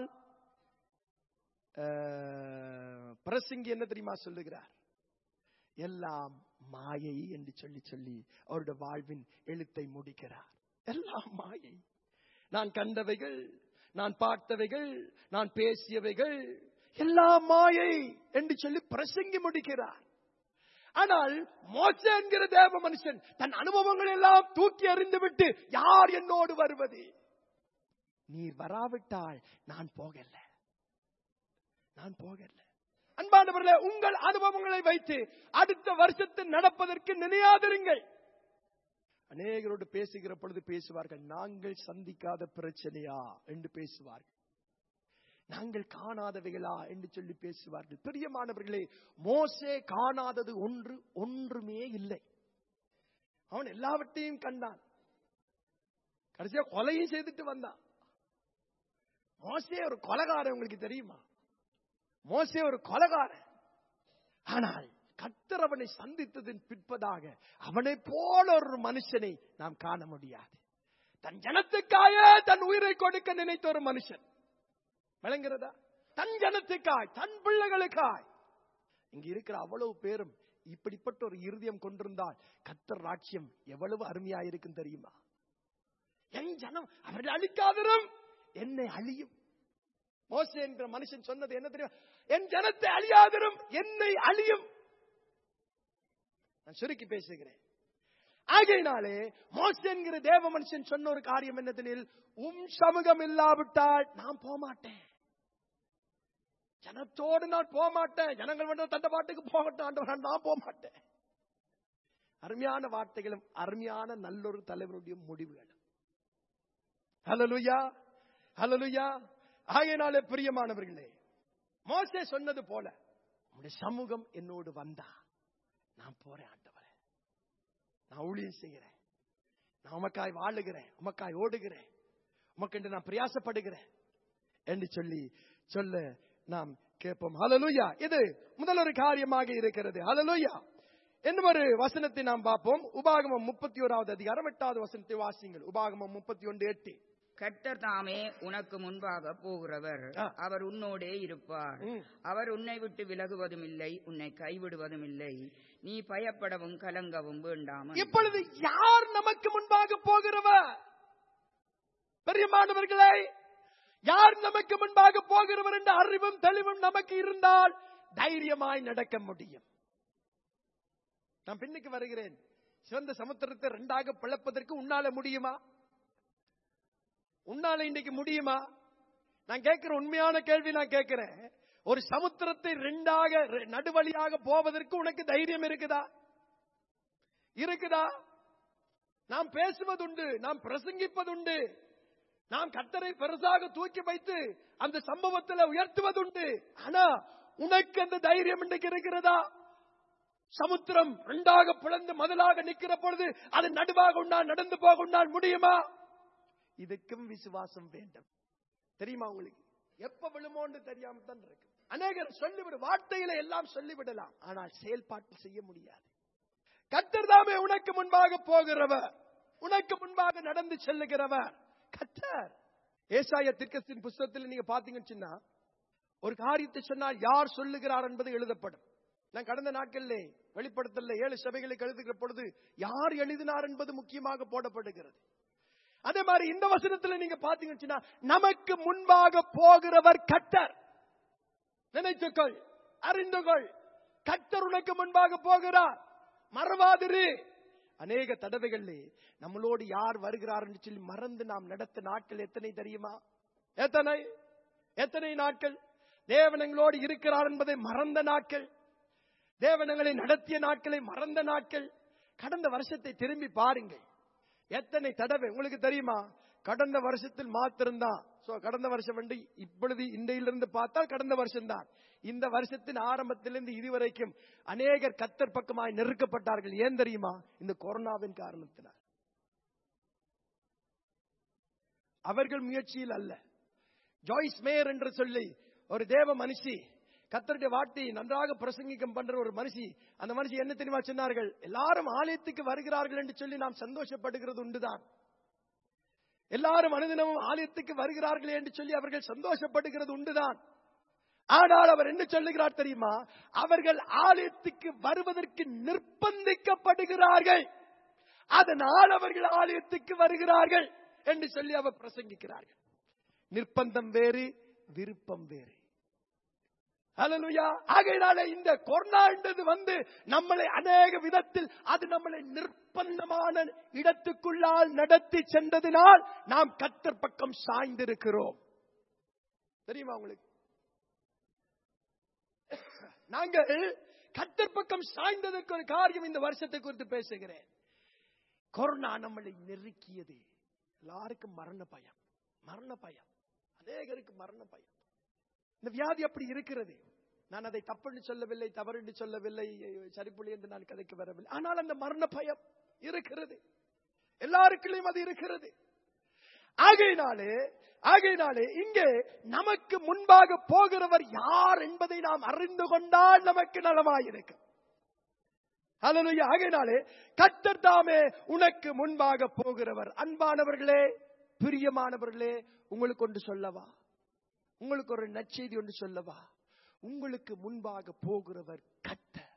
அஹ், பிரசங்கி என்ன தெரியுமா சொல்லுகிறார் எல்லாம் மாயை என்று சொல்லி சொல்லி அவருடைய வாழ்வின் எழுத்தை முடிக்கிறார் எல்லாம் மாயை நான் கண்டவைகள் நான் பார்த்தவைகள் நான் பேசியவைகள் எல்லா மாயை என்று சொல்லி பிரசங்கி முடிக்கிறார் ஆனால் மோச என்கிற தேவ மனுஷன் தன் அனுபவங்கள் எல்லாம் தூக்கி எறிந்து விட்டு யார் என்னோடு வருவது நீர் வராவிட்டால் நான் போகல நான் போகல அன்பானவர்களே உங்கள் அனுபவங்களை வைத்து அடுத்த வருஷத்தில் நடப்பதற்கு நினையாதிருங்கள் அநேகரோடு பேசுகிற பொழுது பேசுவார்கள் நாங்கள் சந்திக்காத பிரச்சனையா என்று பேசுவார்கள் நாங்கள் காணாதவைகளா என்று சொல்லி பேசுவார்கள் பிரியமானவர்களே மோசே காணாதது ஒன்று ஒன்றுமே இல்லை அவன் எல்லாவற்றையும் கண்டான் கடைசியா கொலையும் செய்துட்டு வந்தான் மோசே ஒரு கொலகாரன் உங்களுக்கு தெரியுமா மோசே ஒரு கொலகாரன் ஆனால் கத்தர் அவனை சந்தித்ததின் பிற்பதாக அவனை போல ஒரு மனுஷனை நாம் காண முடியாது தன் ஜனத்துக்காக தன் உயிரை கொடுக்க நினைத்த ஒரு மனுஷன் விளங்குறதா தன் ஜனத்துக்காய் தன் பிள்ளைகளுக்காய் இங்க இருக்கிற அவ்வளவு பேரும் இப்படிப்பட்ட ஒரு இருதயம் கொண்டிருந்தால் கத்தர் ராட்சியம் எவ்வளவு அருமையா இருக்கும் தெரியுமா என் ஜனம் அவர்கள் அழிக்காதரும் என்னை அழியும் மோசே என்ற மனுஷன் சொன்னது என்ன தெரியும் என் ஜனத்தை அழியாதரும் என்னை அழியும் நான் சுருக்கி பேசுகிறேன் ஆகையினாலே மோசே என்கிற தேவ மனுஷன் சொன்ன ஒரு காரியம் என்னதெனில் உம் சமூகம் இல்லாவிட்டால் நான் போக மாட்டேன் ஜனத்தோடு நான் போக மாட்டேன் ஜனங்கள் வந்து தண்ட பாட்டுக்கு போகட்டும் ஆண்டவரே, நான் போக மாட்டேன் அருமையான வார்த்தைகளும் அருமையான நல்லொரு தலைவருடைய முடிவுகளும் ஹலலுயா ஹலலுயா ஆகையினாலே பிரியமானவர்களே மோசே சொன்னது போல உங்களுடைய சமூகம் என்னோடு வந்தா நான் போறேன் ஆண்டவரே நான் ஊழியம் செய்கிறேன் நான் உமக்காய் வாழுகிறேன் உமக்காய் ஓடுகிறேன் உமக்கென்று நான் பிரயாசப்படுகிறேன் என்று சொல்லி சொல்ல நாம் கேட்போம் ஹalleluya இது முதல் ஒரு காரியமாக இருக்கிறது ஹalleluya இன்னும் ஒரு வசனத்தை நாம் பார்ப்போம் உபாகமம் முப்பத்தி ஓராவது அதிகாரம் எட்டாவது வசனத்தை வாசிங்கள் உபாகமம் முப்பத்தி ஒன்று எட்டு கர்த்தர் தாமே உனக்கு முன்பாக போகிறவர் ஆ. அவர் உன்னோடே இருப்பார் ம். அவர் உன்னை விட்டு விலகுவதும் இல்லை உன்னை கைவிடுவதும் இல்லை நீ பயப்படவும் கலங்கவும் வேண்டாம் இப்பொழுது யார் நமக்கு முன்பாக போகிறவர் பெரியமானவர்களே யார் நமக்கு முன்பாக போகிறவர் என்ற அறிவும் தெளிவும் நமக்கு இருந்தால் தைரியமாய் நடக்க முடியும் நான் பின்னுக்கு வருகிறேன் சிவந்த சமுத்திரத்தை ரெண்டாக பிளப்பதற்கு உன்னால முடியுமா உன்னால இன்னைக்கு முடியுமா நான் கேட்கிற உண்மையான கேள்வி நான் கேட்கிறேன் ஒரு சமுத்திரத்தை ரெண்டாக ரெ- நடுவழியாக போவதற்கு உனக்கு தைரியம் இருக்குதா இருக்குதா நாம் பேசுவதுண்டு நாம் பிரசங்கிப்பதுண்டு நாம் கத்தரை பெருசாக தூக்கி வைத்து அந்த சம்பவத்தில் உயர்த்துவதுண்டு ஆனா உனக்கு அந்த தைரியம் இன்றைக்கு இருக்கிறதா சமுத்திரம் ரெண்டாக பிளந்து மதிலாக நிற்கிற பொழுது அது நடுவாக உண்டால் நடந்து போக உண்டால் முடியுமா இதுக்கும் விசுவாசம் வேண்டும் தெரியுமா உங்களுக்கு எப்ப விழுமோன்னு தெரியாம தான் இருக்கு அநேகர் சொல்லிவிடு வார்த்தையில எல்லாம் சொல்லிவிடலாம் ஆனால் செயல்பாட்டில் செய்ய முடியாது கத்தர் தாமே உனக்கு முன்பாக போகிறவர் உனக்கு முன்பாக நடந்து செல்லுகிறவர் கத்தர் ஏசாய திர்க்கத்தின் புஸ்தகத்தில் நீங்க பாத்தீங்கன்னு சொன்னா ஒரு காரியத்தை சொன்னால் யார் சொல்லுகிறார் என்பது எழுதப்படும் நான் கடந்த நாட்களிலே வெளிப்படுத்தல ஏழு சபைகளுக்கு எழுதுகிற பொழுது யார் எழுதினார் என்பது முக்கியமாக போடப்படுகிறது அதே மாதிரி இந்த வசனத்துல நீங்க பாத்தீங்கன்னு சொன்னா, நமக்கு முன்பாக போகிறவர் கட்டர் நினைத்துக்கொள் அறிந்துகொள் கட்டர் உனக்கு முன்பாக போகிறார் மறவாதிரு அநேக தடவைகளிலே நம்மளோடு யார் வருகிறார் என்று சொல்லி மறந்து நாம் நடத்த நாட்கள் எத்தனை தெரியுமா எத்தனை எத்தனை நாட்கள் தேவன் எங்களோடு இருக்கிறார் என்பதை மறந்த நாட்கள் தேவன் எங்களை நடத்திய நாட்களை மறந்த நாட்கள் கடந்த வருஷத்தை திரும்பி பாருங்கள் எத்தனை தடவை உங்களுக்கு தெரியுமா கடந்த வருஷத்தில் மாத்திருந்தான் சோ கடந்த வருஷம் வந்து இப்பொழுது இன்றையிலிருந்து பார்த்தால் கடந்த வருஷம்தான் இந்த வருஷத்தின் ஆரம்பத்திலிருந்து இதுவரைக்கும் அநேகர் கத்தர் பக்கமாய் நெருக்கப்பட்டார்கள் ஏன் தெரியுமா இந்த கொரோனாவின் காரணத்தினால் அவர்கள் முயற்சியில் அல்ல ஜாய்ஸ் மேயர் என்று சொல்லி ஒரு தேவ மனுஷி கத்தருடைய வார்த்தையை நன்றாக பிரசங்கிக்கம் பண்ற ஒரு மனுஷி அந்த மனுஷி என்ன தெரியுமா சொன்னார்கள் எல்லாரும் ஆலயத்துக்கு வருகிறார்கள் என்று சொல்லி நாம் சந்தோஷப்படுகிறது உண்டுதான் எல்லாரும் அனுதினமும் ஆலயத்துக்கு வருகிறார்கள் என்று சொல்லி அவர்கள் சந்தோஷப்படுகிறது உண்டுதான் ஆனால் அவர் என்ன சொல்லுகிறார் தெரியுமா அவர்கள் ஆலயத்துக்கு வருவதற்கு நிர்பந்திக்கப்படுகிறார்கள் அதனால் அவர்கள் ஆலயத்துக்கு வருகிறார்கள் என்று சொல்லி அவர் பிரசங்கிக்கிறார்கள் நிர்பந்தம் வேறு விருப்பம் வேறு ஹalleluya ஆகையினாலே இந்த கொரோனான்றது வந்து நம்மளை அநேக விதத்தில் அது நம்மளை நிர்பந்தமான இடத்துக்குள்ளால் நடத்தி சென்றதினால் நாம் கத்தர் பக்கம் சாய்ந்திருக்கிறோம் தெரியுமா உங்களுக்கு நாங்கள் கத்தர் பக்கம் சாய்ந்ததற்கு ஒரு காரியம் இந்த வருஷத்தை குறித்து பேசுகிறேன் கொரோனா நம்மளை நெருக்கியது எல்லாருக்கும் மரண பயம் மரண பயம் அநேகருக்கு மரண பயம் இந்த வியாதி அப்படி இருக்கிறது நான் அதை தப்புன்னு சொல்லவில்லை தவறுன்னு சொல்லவில்லை சரிப்புள்ளி என்று நான் கதைக்கு வரவில்லை ஆனால் அந்த மரண பயம் இருக்கிறது எல்லாருக்குள்ளேயும் அது இருக்கிறது ஆகையினாலே ஆகையினாலே இங்கே நமக்கு முன்பாக போகிறவர் யார் என்பதை நாம் அறிந்து கொண்டால் நமக்கு நலமாயிருக்கும் ஹalleluya ஆகையினாலே கர்த்தர் தாமே உனக்கு முன்பாக போகிறவர் அன்பானவர்களே பிரியமானவர்களே உங்களுக்கு ஒன்று சொல்லவா உங்களுக்கு ஒரு நற்செய்தி ஒன்று சொல்லவா உங்களுக்கு முன்பாக போகிறவர் கர்த்தர்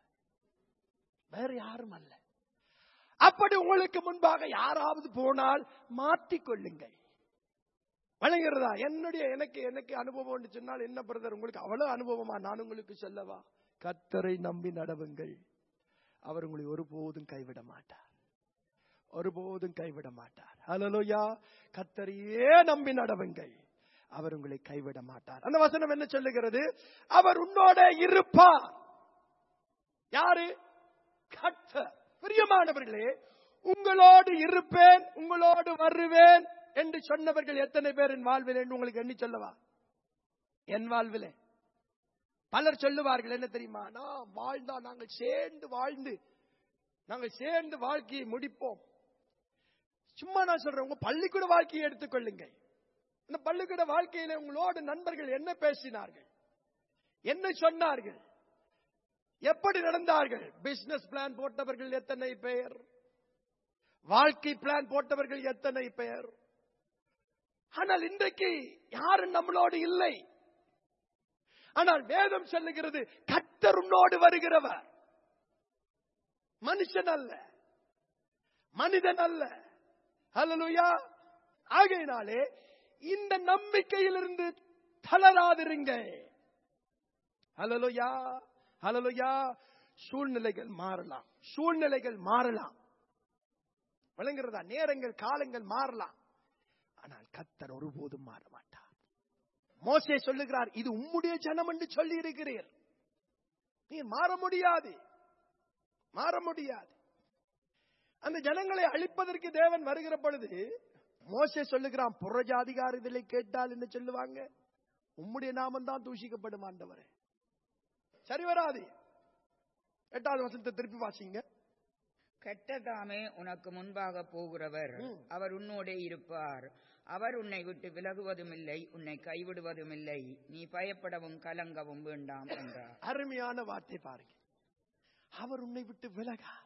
வேற யாரும் அல்ல அப்படி உங்களுக்கு முன்பாக யாராவது போனால் மாற்றிக்கொள்ளுங்கள் வழங்குகிறதா என்னுடைய எனக்கு எனக்கு அனுபவம் சொன்னால் என்ன பிரதர் உங்களுக்கு அவ்வளவு அனுபவமா நான் உங்களுக்கு சொல்லவா கத்தரை நம்பி நடவுங்கள் அவர் உங்களை ஒருபோதும் கைவிட மாட்டார் ஒருபோதும் கைவிட மாட்டார் ஹalleluya கத்தரையே நம்பி நடவுங்கள் அவர் உங்களை கைவிட மாட்டார் அந்த வசனம் என்ன சொல்லுகிறது அவர் உன்னோட இருப்பார் யாரு கர்த்தர் பிரியமானவர்களே உங்களோடு இருப்பேன் உங்களோடு வருவேன் என்று சொன்னவர்கள் எத்தனை பேர் என் வாழ்வில் என்று உங்களுக்கு எண்ணி சொல்லவா என் வாழ்விலே பலர் சொல்லுவார்கள் என்ன தெரியுமா நான் வாழ்ந்தா நாங்கள் சேர்ந்து வாழ்ந்து நாங்கள் சேர்ந்து வாழ்க்கையை முடிப்போம் சும்மா நான் சொல்றேன் உங்க பள்ளிக்கூட வாழ்க்கையை எடுத்துக்கொள்ளுங்கள் இந்த பள்ளிக்கூட வாழ்க்கையில உங்களோட நண்பர்கள் என்ன பேசினார்கள் என்ன சொன்னார்கள் எப்படி நடந்தார்கள் பிசினஸ் பிளான் போட்டவர்கள் எத்தனை பேர் வாழ்க்கை பிளான் போட்டவர்கள் எத்தனை பேர் ஆனால் இன்றைக்கு யாரும் நம்மளோடு இல்லை ஆனால் வேதம் சொல்லுகிறது கத்தர் உன்னோடு வருகிறவர் மனுஷன் அல்ல மனிதன் அல்ல ஹalleluya ஆகையினாலே இந்த நம்பிக்கையிலிருந்து தளராதிருங்க ஹalleluya ஹalleluya சூழ்நிலைகள் மாறலாம் சூழ்நிலைகள் மாறலாம் விளங்குறதா நேரங்கள் காலங்கள் மாறலாம் ஆனால் கத்தர் ஒருபோதும் மாற மாட்டார் மோசே சொல்லுகிறார் இது உம்முடைய ஜனம் என்று சொல்லி இருக்கிறீர் நீ மாற முடியாது மாற முடியாது அந்த ஜனங்களை அழிப்பதற்கு தேவன் வருகிற பொழுது மோசே சொல்லுகிறான் புறஜாதிகாரத்திலே கேட்டால் என்ன சொல்லுவாங்க உம்முடைய நாமம் தான் தூஷிக்கப்படும் ஆண்டவரே சரி வராது எட்டாவது வசனத்தை திருப்பி வாசிங்க கெட்டதாமே உனக்கு முன்பாக போகிறவர் ம். அவர் உன்னோடே இருப்பார் அவர் உன்னை விட்டு விலகுவதும் இல்லை உன்னை கைவிடுவதும் இல்லை நீ பயப்படவும் கலங்கவும் வேண்டாம் என்றார் அருமையான வார்த்தை பாருங்க அவர் உன்னை விட்டு விலகார்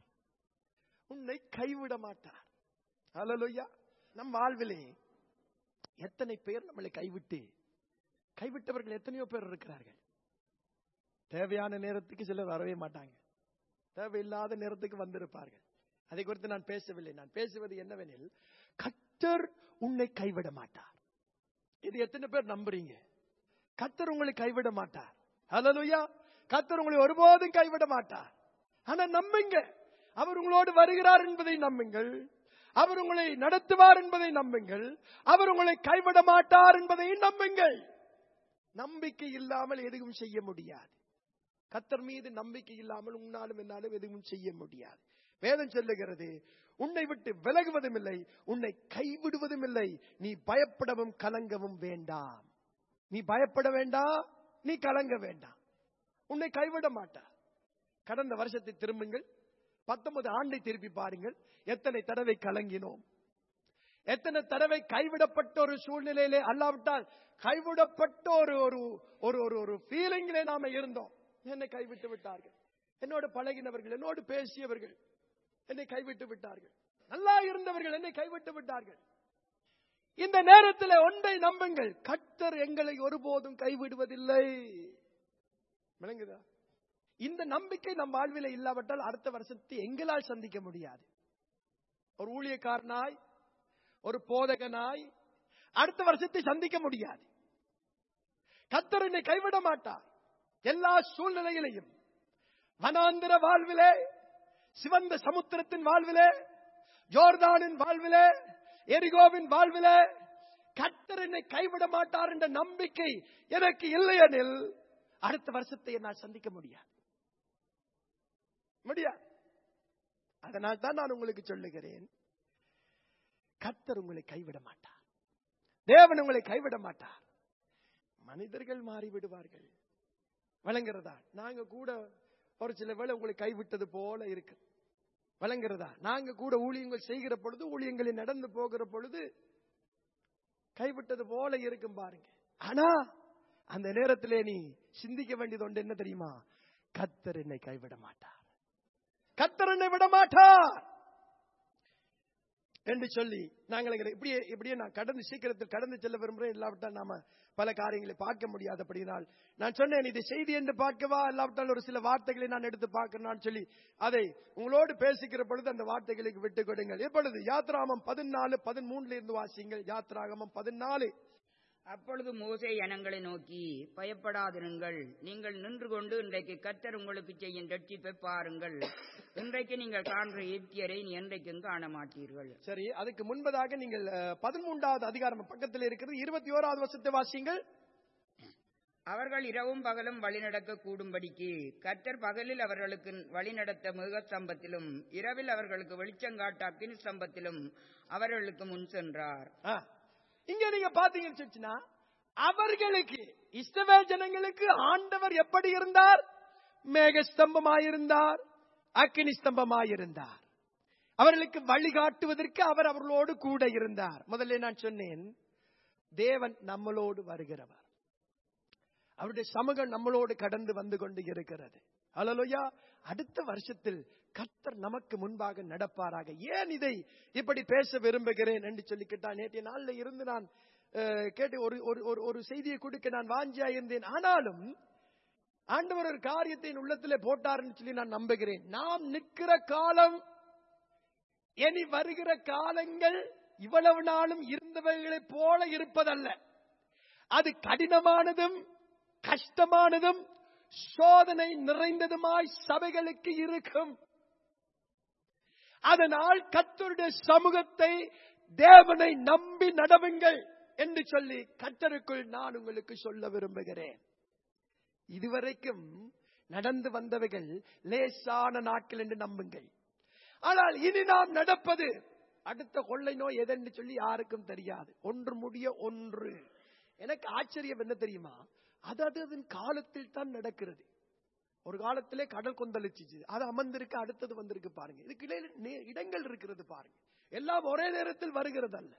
உன்னை கைவிட மாட்டார் ஹalleluya நம் வாழ்விலே எத்தனை பேர் நம்மளை கைவிட்டு கைவிட்டவர்கள் எத்தனையோ பேர் இருக்கிறார்கள் தேவையான நேரத்துக்கு சிலர் வரவே மாட்டாங்க தேவையில்லாத நேரத்துக்கு வந்திருப்பார்கள் அதை குறித்து நான் பேசவில்லை நான் பேசுவது என்னவெனில் கத்தர் உன்னை கைவிட மாட்டார் இது எத்தனை பேர் நம்புறீங்க கத்தர் உங்களை கைவிட மாட்டார் ஹalleluya கத்தர் உங்களை ஒருபோதும் கைவிட மாட்டார் ஆனா நம்புங்க அவர் உங்களோடு வருகிறார் என்பதை நம்புங்கள் அவர் உங்களை நடத்துவார் என்பதை நம்புங்கள் அவர் உங்களை கைவிட மாட்டார் என்பதை நம்புங்கள் நம்பிக்கை இல்லாமல் எதுவும் செய்ய முடியாது கத்தர் மீது நம்பிக்கை இல்லாமல் உன்னாலும் என்னாலும் எதுவும் செய்ய முடியாது வேதம் சொல்லுகிறது உன்னை விட்டு விலகுவதும் இல்லை உன்னை கைவிடுவதும் இல்லை நீ பயப்படவும் கலங்கவும் வேண்டாம் நீ பயப்பட வேண்டாம் நீ கலங்க வேண்டாம் உன்னை கைவிட மாட்டார் கடந்த வருஷத்தை திரும்புங்கள் பத்தொன்பது ஆண்டை திருப்பி பாருங்கள் எத்தனை தடவை கலங்கினோம் எத்தனை தடவை கைவிடப்பட்ட ஒரு சூழ்நிலையிலே அல்லாவிட்டால் கைவிடப்பட்ட ஒரு ஒரு ஒரு ஒரு ஒரு ஃபீலிங்கிலே நாம இருந்தோம் என்னை கைவிட்டு விட்டார்கள் என்னோடு பழகினவர்கள் என்னோடு பேசியவர்கள் என்னை கைவிட்டு விட்டார்கள் நல்லா இருந்தவர்கள் என்னை கைவிட்டு விட்டார்கள் இந்த நேரத்தில் ஒன்றை நம்புங்கள் கர்த்தர் எங்களை ஒருபோதும் கைவிடுவதில்லை விளங்குதா இந்த நம்பிக்கை நம் வாழ்வில இல்லாவிட்டால் அடுத்த வருஷத்தை எங்களால் சந்திக்க முடியாது ஒரு ஊழியக்காரனாய் ஒரு போதகனாய் அடுத்த வருஷத்தை சந்திக்க முடியாது கத்தர் என்னை கைவிட மாட்டார் எல்லா சூழ்நிலையிலையும் வனாந்திர வாழ்விலே சிவந்த சமுத்திரத்தின் வாழ்விலே ஜோர்தானின் வாழ்விலே எரிகோவின் வாழ்விலே கர்த்தர் என்னை கைவிட மாட்டார் என்ற நம்பிக்கை எனக்கு இல்லையெனில் அடுத்த வருஷத்தை என்னால் சந்திக்க முடியாது முடியாது அதனால் தான் நான் உங்களுக்கு சொல்லுகிறேன் கர்த்தர் உங்களை கைவிட மாட்டார் தேவன் உங்களை கைவிட மாட்டார் மனிதர்கள் மாறி விடுவார்கள் வழங்குறதா நாங்க கூட ஒரு சில வேளை உங்களை கைவிட்டது போல இருக்கு வழங்குறதா நாங்க கூட ஊழியங்கள் செய்கிற பொழுது ஊழியங்களில் நடந்து போகிற பொழுது கைவிட்டது போல இருக்கும் பாருங்க ஆனா அந்த நேரத்திலே நீ சிந்திக்க வேண்டியது ஒன்று என்ன தெரியுமா கத்தர் என்னை கைவிட மாட்டார் கத்தர் என்னை விட மாட்டார் என்று சொல்லி நாங்கள் எங்களை இப்படியே இப்படியே நான் கடந்து சீக்கிரத்தில் கடந்து செல்ல விரும்புகிறேன் இல்லாவிட்டால் நாம பல காரியங்களை பார்க்க முடியாதபடினால் நான் சொன்னேன் இது செய்தி என்று பார்க்கவா இல்லாவிட்டால் ஒரு சில வார்த்தைகளை நான் எடுத்து பார்க்கணும் சொல்லி அதை உங்களோடு பேசிக்கிற பொழுது அந்த வார்த்தைகளுக்கு விட்டுக் கொடுங்கள் இப்பொழுது யாத்ராமம் பதினாலு பதிமூணுல இருந்து வாசிங்கள் யாத்ராகமம் பதினாலு அப்பொழுது மோசே ஜனங்களை நோக்கி பயப்படாதிருங்கள் நீங்கள் நின்று கொண்டு இன்றைக்கு கர்த்தர் உங்களுக்கு செய்யும் ரட்சிப்பை பாருங்கள் இன்றைக்கு நீங்கள் காண்கிற ஈட்டியரை நீ என்றைக்கும் காண மாட்டீர்கள் சரி அதுக்கு முன்பதாக நீங்கள் அஹ், பதிமூன்றாவது அதிகாரம் பக்கத்தில் இருக்கிறது இருபத்தி ஓராவது வருஷத்தை வாசிங்கள் அவர்கள் இரவும் பகலும் வழிநடக்க கூடும்படிக்கு கர்த்தர் பகலில் அவர்களுக்கு வழிநடத்த மிருக ஸ்தம்பத்திலும் இரவில் அவர்களுக்கு வெளிச்சங்காட்ட அக்கினி ஸ்தம்பத்திலும் அவர்களுக்கு முன் சென்றார் ஆ. இங்க நீங்க பாத்தீங்கன்னு சொல்லிச்சுன்னா அவர்களுக்கு இஸ்ரவேல் ஜனங்களுக்கு ஆண்டவர் எப்படி இருந்தார் மேகஸ்தம்பமாயிருந்தார் அக்கினி ஸ்தம்பமாயிருந்தார் அவர்களுக்கு வழிகாட்டுவதற்கு அவர் அவர்களோடு கூட இருந்தார் முதல்ல நான் சொன்னேன் தேவன் நம்மளோடு வருகிறவர் அவருடைய சமூகம் நம்மளோடு கடந்து வந்து கொண்டு இருக்கிறது அல்லலுயா அடுத்த வருஷத்தில் கர்த்தர் நமக்கு முன்பாக நடப்பாராக ஏன் இதை இப்படி பேச விரும்புகிறேன் என்று சொல்லி கேட்டால் நேற்றைய நாள்ல இருந்து நான் அஹ், கேட்டு ஒரு ஒரு ஒரு- ஒரு செய்தியை கொடுக்க நான் வாஞ்சியா இருந்தேன் ஆனாலும் ஆண்டவர் ஒரு காரியத்தை என் உள்ளத்திலே போட்டார்னு சொல்லி நான் நம்புகிறேன் நாம் நிற்கிற காலம் இனி வருகிற காலங்கள் இவ்வளவு நாளும் இருந்தவர்களைப் போல இருப்பதல்ல அது கடினமானதும் கஷ்டமானதும் சோதனை நிறைந்ததுமாய் சபைகளுக்கு இருக்கும் அதனால் கர்த்தருடைய சமூகத்தை தேவனை நம்பி நடவுங்கள் என்று சொல்லி கர்த்தருக்குள் நான் உங்களுக்கு சொல்ல விரும்புகிறேன் இதுவரைக்கும் நடந்து வந்தவைகள் லேசான நாட்கள் என்று நம்புங்கள் ஆனால் இனி நாம் நடப்பது அடுத்த கொள்ளை நோய் எதென்று சொல்லி யாருக்கும் தெரியாது ஒன்று முடிய ஒன்று எனக்கு ஆச்சரியம் என்ன தெரியுமா அது அது அதன் காலத்தில் தான் நடக்கிறது ஒரு காலத்திலே கடல் கொந்தளிச்சிச்சு அது அமர்ந்திருக்கு அடுத்தது வந்திருக்கு பாருங்க இதுக்கு இடையில நே- இடங்கள் இருக்கிறது பாருங்க எல்லாம் ஒரே நேரத்தில் வருகிறது அல்ல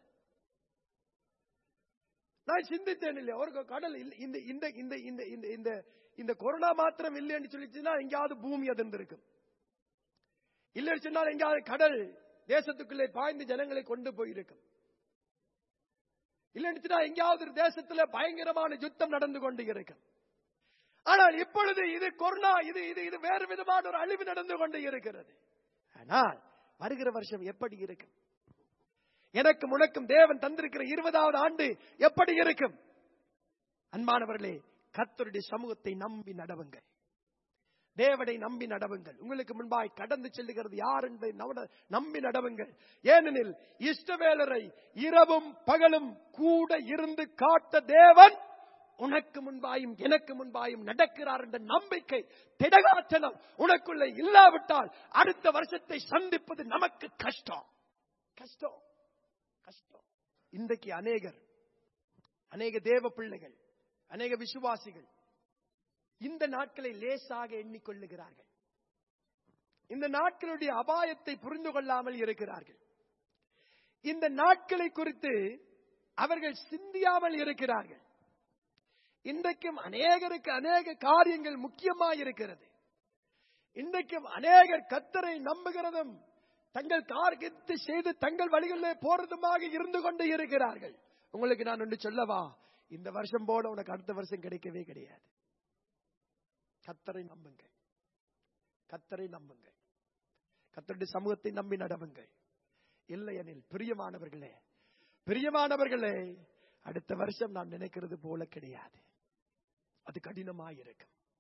நான் சிந்தித்தேன் இல்லையா ஒரு கடல் இல்ல- இந்த இந்த இந்த இந்த இந்த இந்த இந்த கொரோனா மாத்திரம் இல்லைன்னு சொல்லிச்சுன்னா எங்கேயாவது பூமி அதிர்ந்திருக்கும் இல்லைன்னு சொன்னால் எங்கேயாவது கடல் தேசத்துக்குள்ளே பாய்ந்து ஜனங்களை கொண்டு போயிருக்கும் இல்லைன்னு சொன்னா எங்கேயாவது ஒரு தேசத்துல பயங்கரமான யுத்தம் நடந்து கொண்டு இருக்கும் ஆனால் இப்பொழுது இது கொரோனா இது இது இது வேறு விதமான ஒரு அழிவு நடந்து கொண்டு இருக்கிறது ஆனால் வருகிற வருஷம் எப்படி இருக்கும் எனக்கு முனக்கும் தேவன் தந்திருக்கிற இருபதாவது ஆண்டு எப்படி இருக்கும் அன்பானவர்களே கர்த்தருடைய சமூகத்தை நம்பி நடவுங்கள் தேவனை நம்பி நடவுங்கள் உங்களுக்கு முன்பாய் கடந்து செல்லுகிறது யார் என்பதை நவட- நம்பி நடவுங்கள் ஏனெனில் இஷ்டவேலரை இரவும் பகலும் கூட இருந்து காட்ட தேவன் உனக்கு முன்பாயும் எனக்கு முன்பாயும் நடக்கிறார் என்ற நம்பிக்கை திடகாச்சலம் உனக்குள்ள இல்லாவிட்டால் அடுத்த வருஷத்தை சந்திப்பது நமக்கு கஷ்டம் கஷ்டம் கஷ்டம் இன்றைக்கு அநேகர் அநேக தேவ பிள்ளைகள் அநேக விசுவாசிகள் இந்த நாட்களை லேசாக எண்ணிக்கொள்ளுகிறார்கள் இந்த நாட்களுடைய அபாயத்தை புரிந்து கொள்ளாமல் இருக்கிறார்கள் இந்த நாட்களை குறித்து அவர்கள் சிந்தியாமல் இருக்கிறார்கள் இன்றைக்கும் அநேகருக்கு அநேக காரியங்கள் முக்கியமாய் இருக்கிறது இன்றைக்கும் அநேகர் கத்தரை நம்புகிறதும் தங்கள் காரியத்தை செய்து தங்கள் வழிகளிலே போறதுமாக இருந்து கொண்டு இருக்கிறார்கள் உங்களுக்கு நான் ஒன்று சொல்லவா இந்த வருஷம் போல உனக்கு அடுத்த வருஷம் கிடைக்கவே கிடையாது கத்தரை நம்புங்கள் கத்தரை நம்புங்கள் கத்தருடைய சமூகத்தை நம்பி நடவுங்கள் இல்லையெனில் பிரியமானவர்களே பிரியமானவர்களே அடுத்த வருஷம் நாம் நினைக்கிறது போல கிடையாது அது கடினமாயிருக்கும்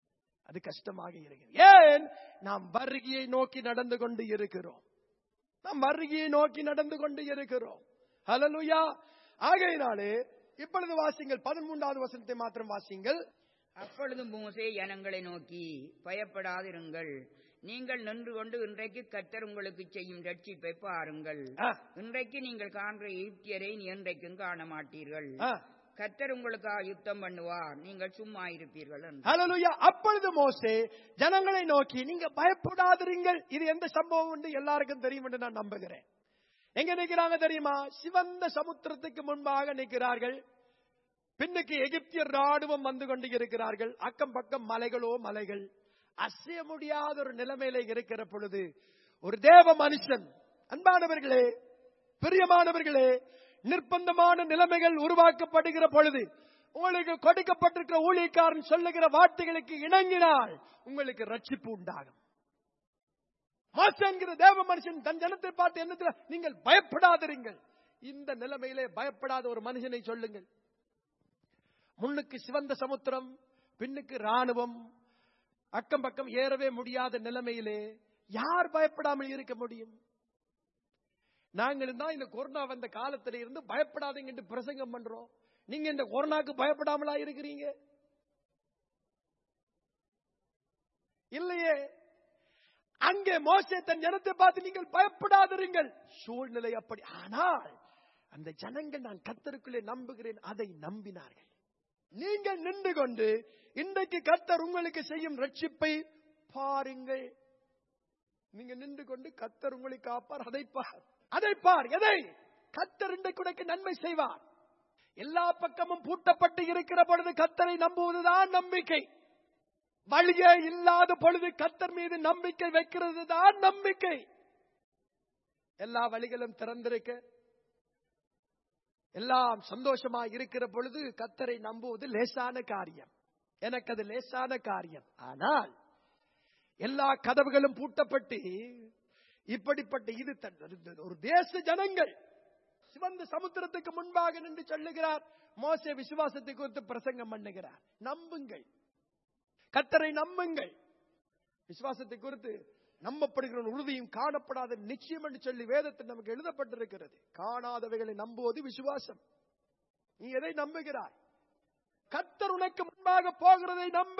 அது கஷ்டமாக இருக்கிறது ஏன் நாம் வருகையை நோக்கி நடந்து கொண்டு இருக்கிறோம் நாம் வருகையை நோக்கி நடந்து கொண்டு இருக்கிறோம் ஹalleluya ஆகையினாலே இப்பொழுது வாசிங்கள் பதிமூன்றாவது வசனத்தை மாத்திரம் வாசிங்கள் அப்பொழுது மோசே ஜனங்களை நோக்கி பயப்படாதிருங்கள் நீங்கள் நின்று கொண்டு இன்றைக்கு கர்த்தர் உங்களுக்கு செய்யும் ரட்சிப்பை பாருங்கள் ஆ, இன்றைக்கு நீங்கள் காண்ற ஈப்தியரை நீ என்றைக்கும் காண மாட்டீர்கள் ஆ. கர்த்தர் உங்களுக்காக யுத்தம் பண்ணுவார் நீங்கள் சும்மா இருப்பீர்கள் என்று. ஹalleluya அப்பொழுது மோசே ஜனங்களை நோக்கி நீங்க பயப்படாதிருங்கள் இது எந்த சம்பவம் என்று எல்லாருக்கும் தெரியும் என்று நான் நம்புகிறேன் எங்க நிக்கிறாங்க தெரியுமா சிவந்த சமுத்திரத்துக்கு முன்பாக நிற்கிறார்கள் பின்னுக்கு எகிப்தியர் ராணுவம் வந்து கொண்டு இருக்கிறார்கள் அக்கம் பக்கம் மலைகளோ மலைகள் அசைய முடியாத ஒரு நிலைமையில இருக்கிற பொழுது ஒரு தேவ மனுஷன் அன்பானவர்களே பிரியமானவர்களே நிர்பந்தமான நிலைமைகள் உருவாக்கப்படுகிற பொழுது உங்களுக்கு கொடுக்கப்பட்டிருக்கிற ஊழியக்காரன் சொல்லுகிற வார்த்தைகளுக்கு இணங்கினால் உங்களுக்கு ரட்சிப்பு உண்டாகும் மோசே என்கிற தேவ மனுஷன் தன் ஜனத்தை பார்த்து என்னத்துல நீங்கள் பயப்படாதிருங்கள் இந்த நிலைமையிலே பயப்படாத ஒரு மனுஷனை சொல்லுங்கள் முன்னுக்கு சிவந்த சமுத்திரம் பின்னுக்கு ராணுவம் அக்கம் பக்கம் ஏறவே முடியாத நிலைமையிலே யார் பயப்படாமல் இருக்க முடியும் நாங்கள் தான் இந்த கொரோனா வந்த காலத்துல இருந்து பயப்படாதீங்க என்று பிரசங்கம் பண்றோம் நீங்க இந்த கொரோனாக்கு பயப்படாமலா இருக்கிறீங்க இல்லையே அங்கே மோசே தன் ஜனத்தை பார்த்து நீங்கள் பயப்படாதிருங்கள் சூழ்நிலை அப்படி ஆனால் அந்த ஜனங்கள் நான் கத்தருக்குள்ளே நம்புகிறேன் அதை நம்பினார்கள் நீங்கள் நின்று கொண்டு இன்றைக்கு கத்தர் உங்களுக்கு செய்யும் ரட்சிப்பை பாருங்கள் நீங்க நின்று கொண்டு கத்தர் உங்களை காப்பார் அதை பார் அதை பார் எதை கத்தர் இன்றைக்கு உனக்கு நன்மை செய்வார் எல்லா பக்கமும் பூட்டப்பட்டு இருக்கிற பொழுது கத்தரை நம்புவதுதான் நம்பிக்கை வழியே இல்லாத பொழுது கத்தர் மீது நம்பிக்கை வைக்கிறது தான் நம்பிக்கை எல்லா வழிகளும் திறந்திருக்க எல்லாம் சந்தோஷமா இருக்கிற பொழுது கத்தரை நம்புவது லேசான காரியம் எனக்கு அது லேசான காரியம் ஆனால் எல்லா கதவுகளும் பூட்டப்பட்டு இப்படிப்பட்ட இது தன்- ஒரு தேச ஜனங்கள் சிவந்த சமுத்திரத்துக்கு முன்பாக நின்று சொல்லுகிறார் மோசே விசுவாசத்தை குறித்து பிரசங்கம் பண்ணுகிறார் நம்புங்கள் கத்தரை நம்புங்கள் விசுவாசத்தை குறித்து நம்பப்படுகிற ஒரு உறுதியும் காணப்படாத நிச்சயம் என்று சொல்லி வேதத்தில் நமக்கு எழுதப்பட்டிருக்கிறது காணாதவைகளை நம்புவது விசுவாசம் நீ எதை நம்புகிறாய் கத்தர் உனக்கு முன்பாக போகிறதை நம்ப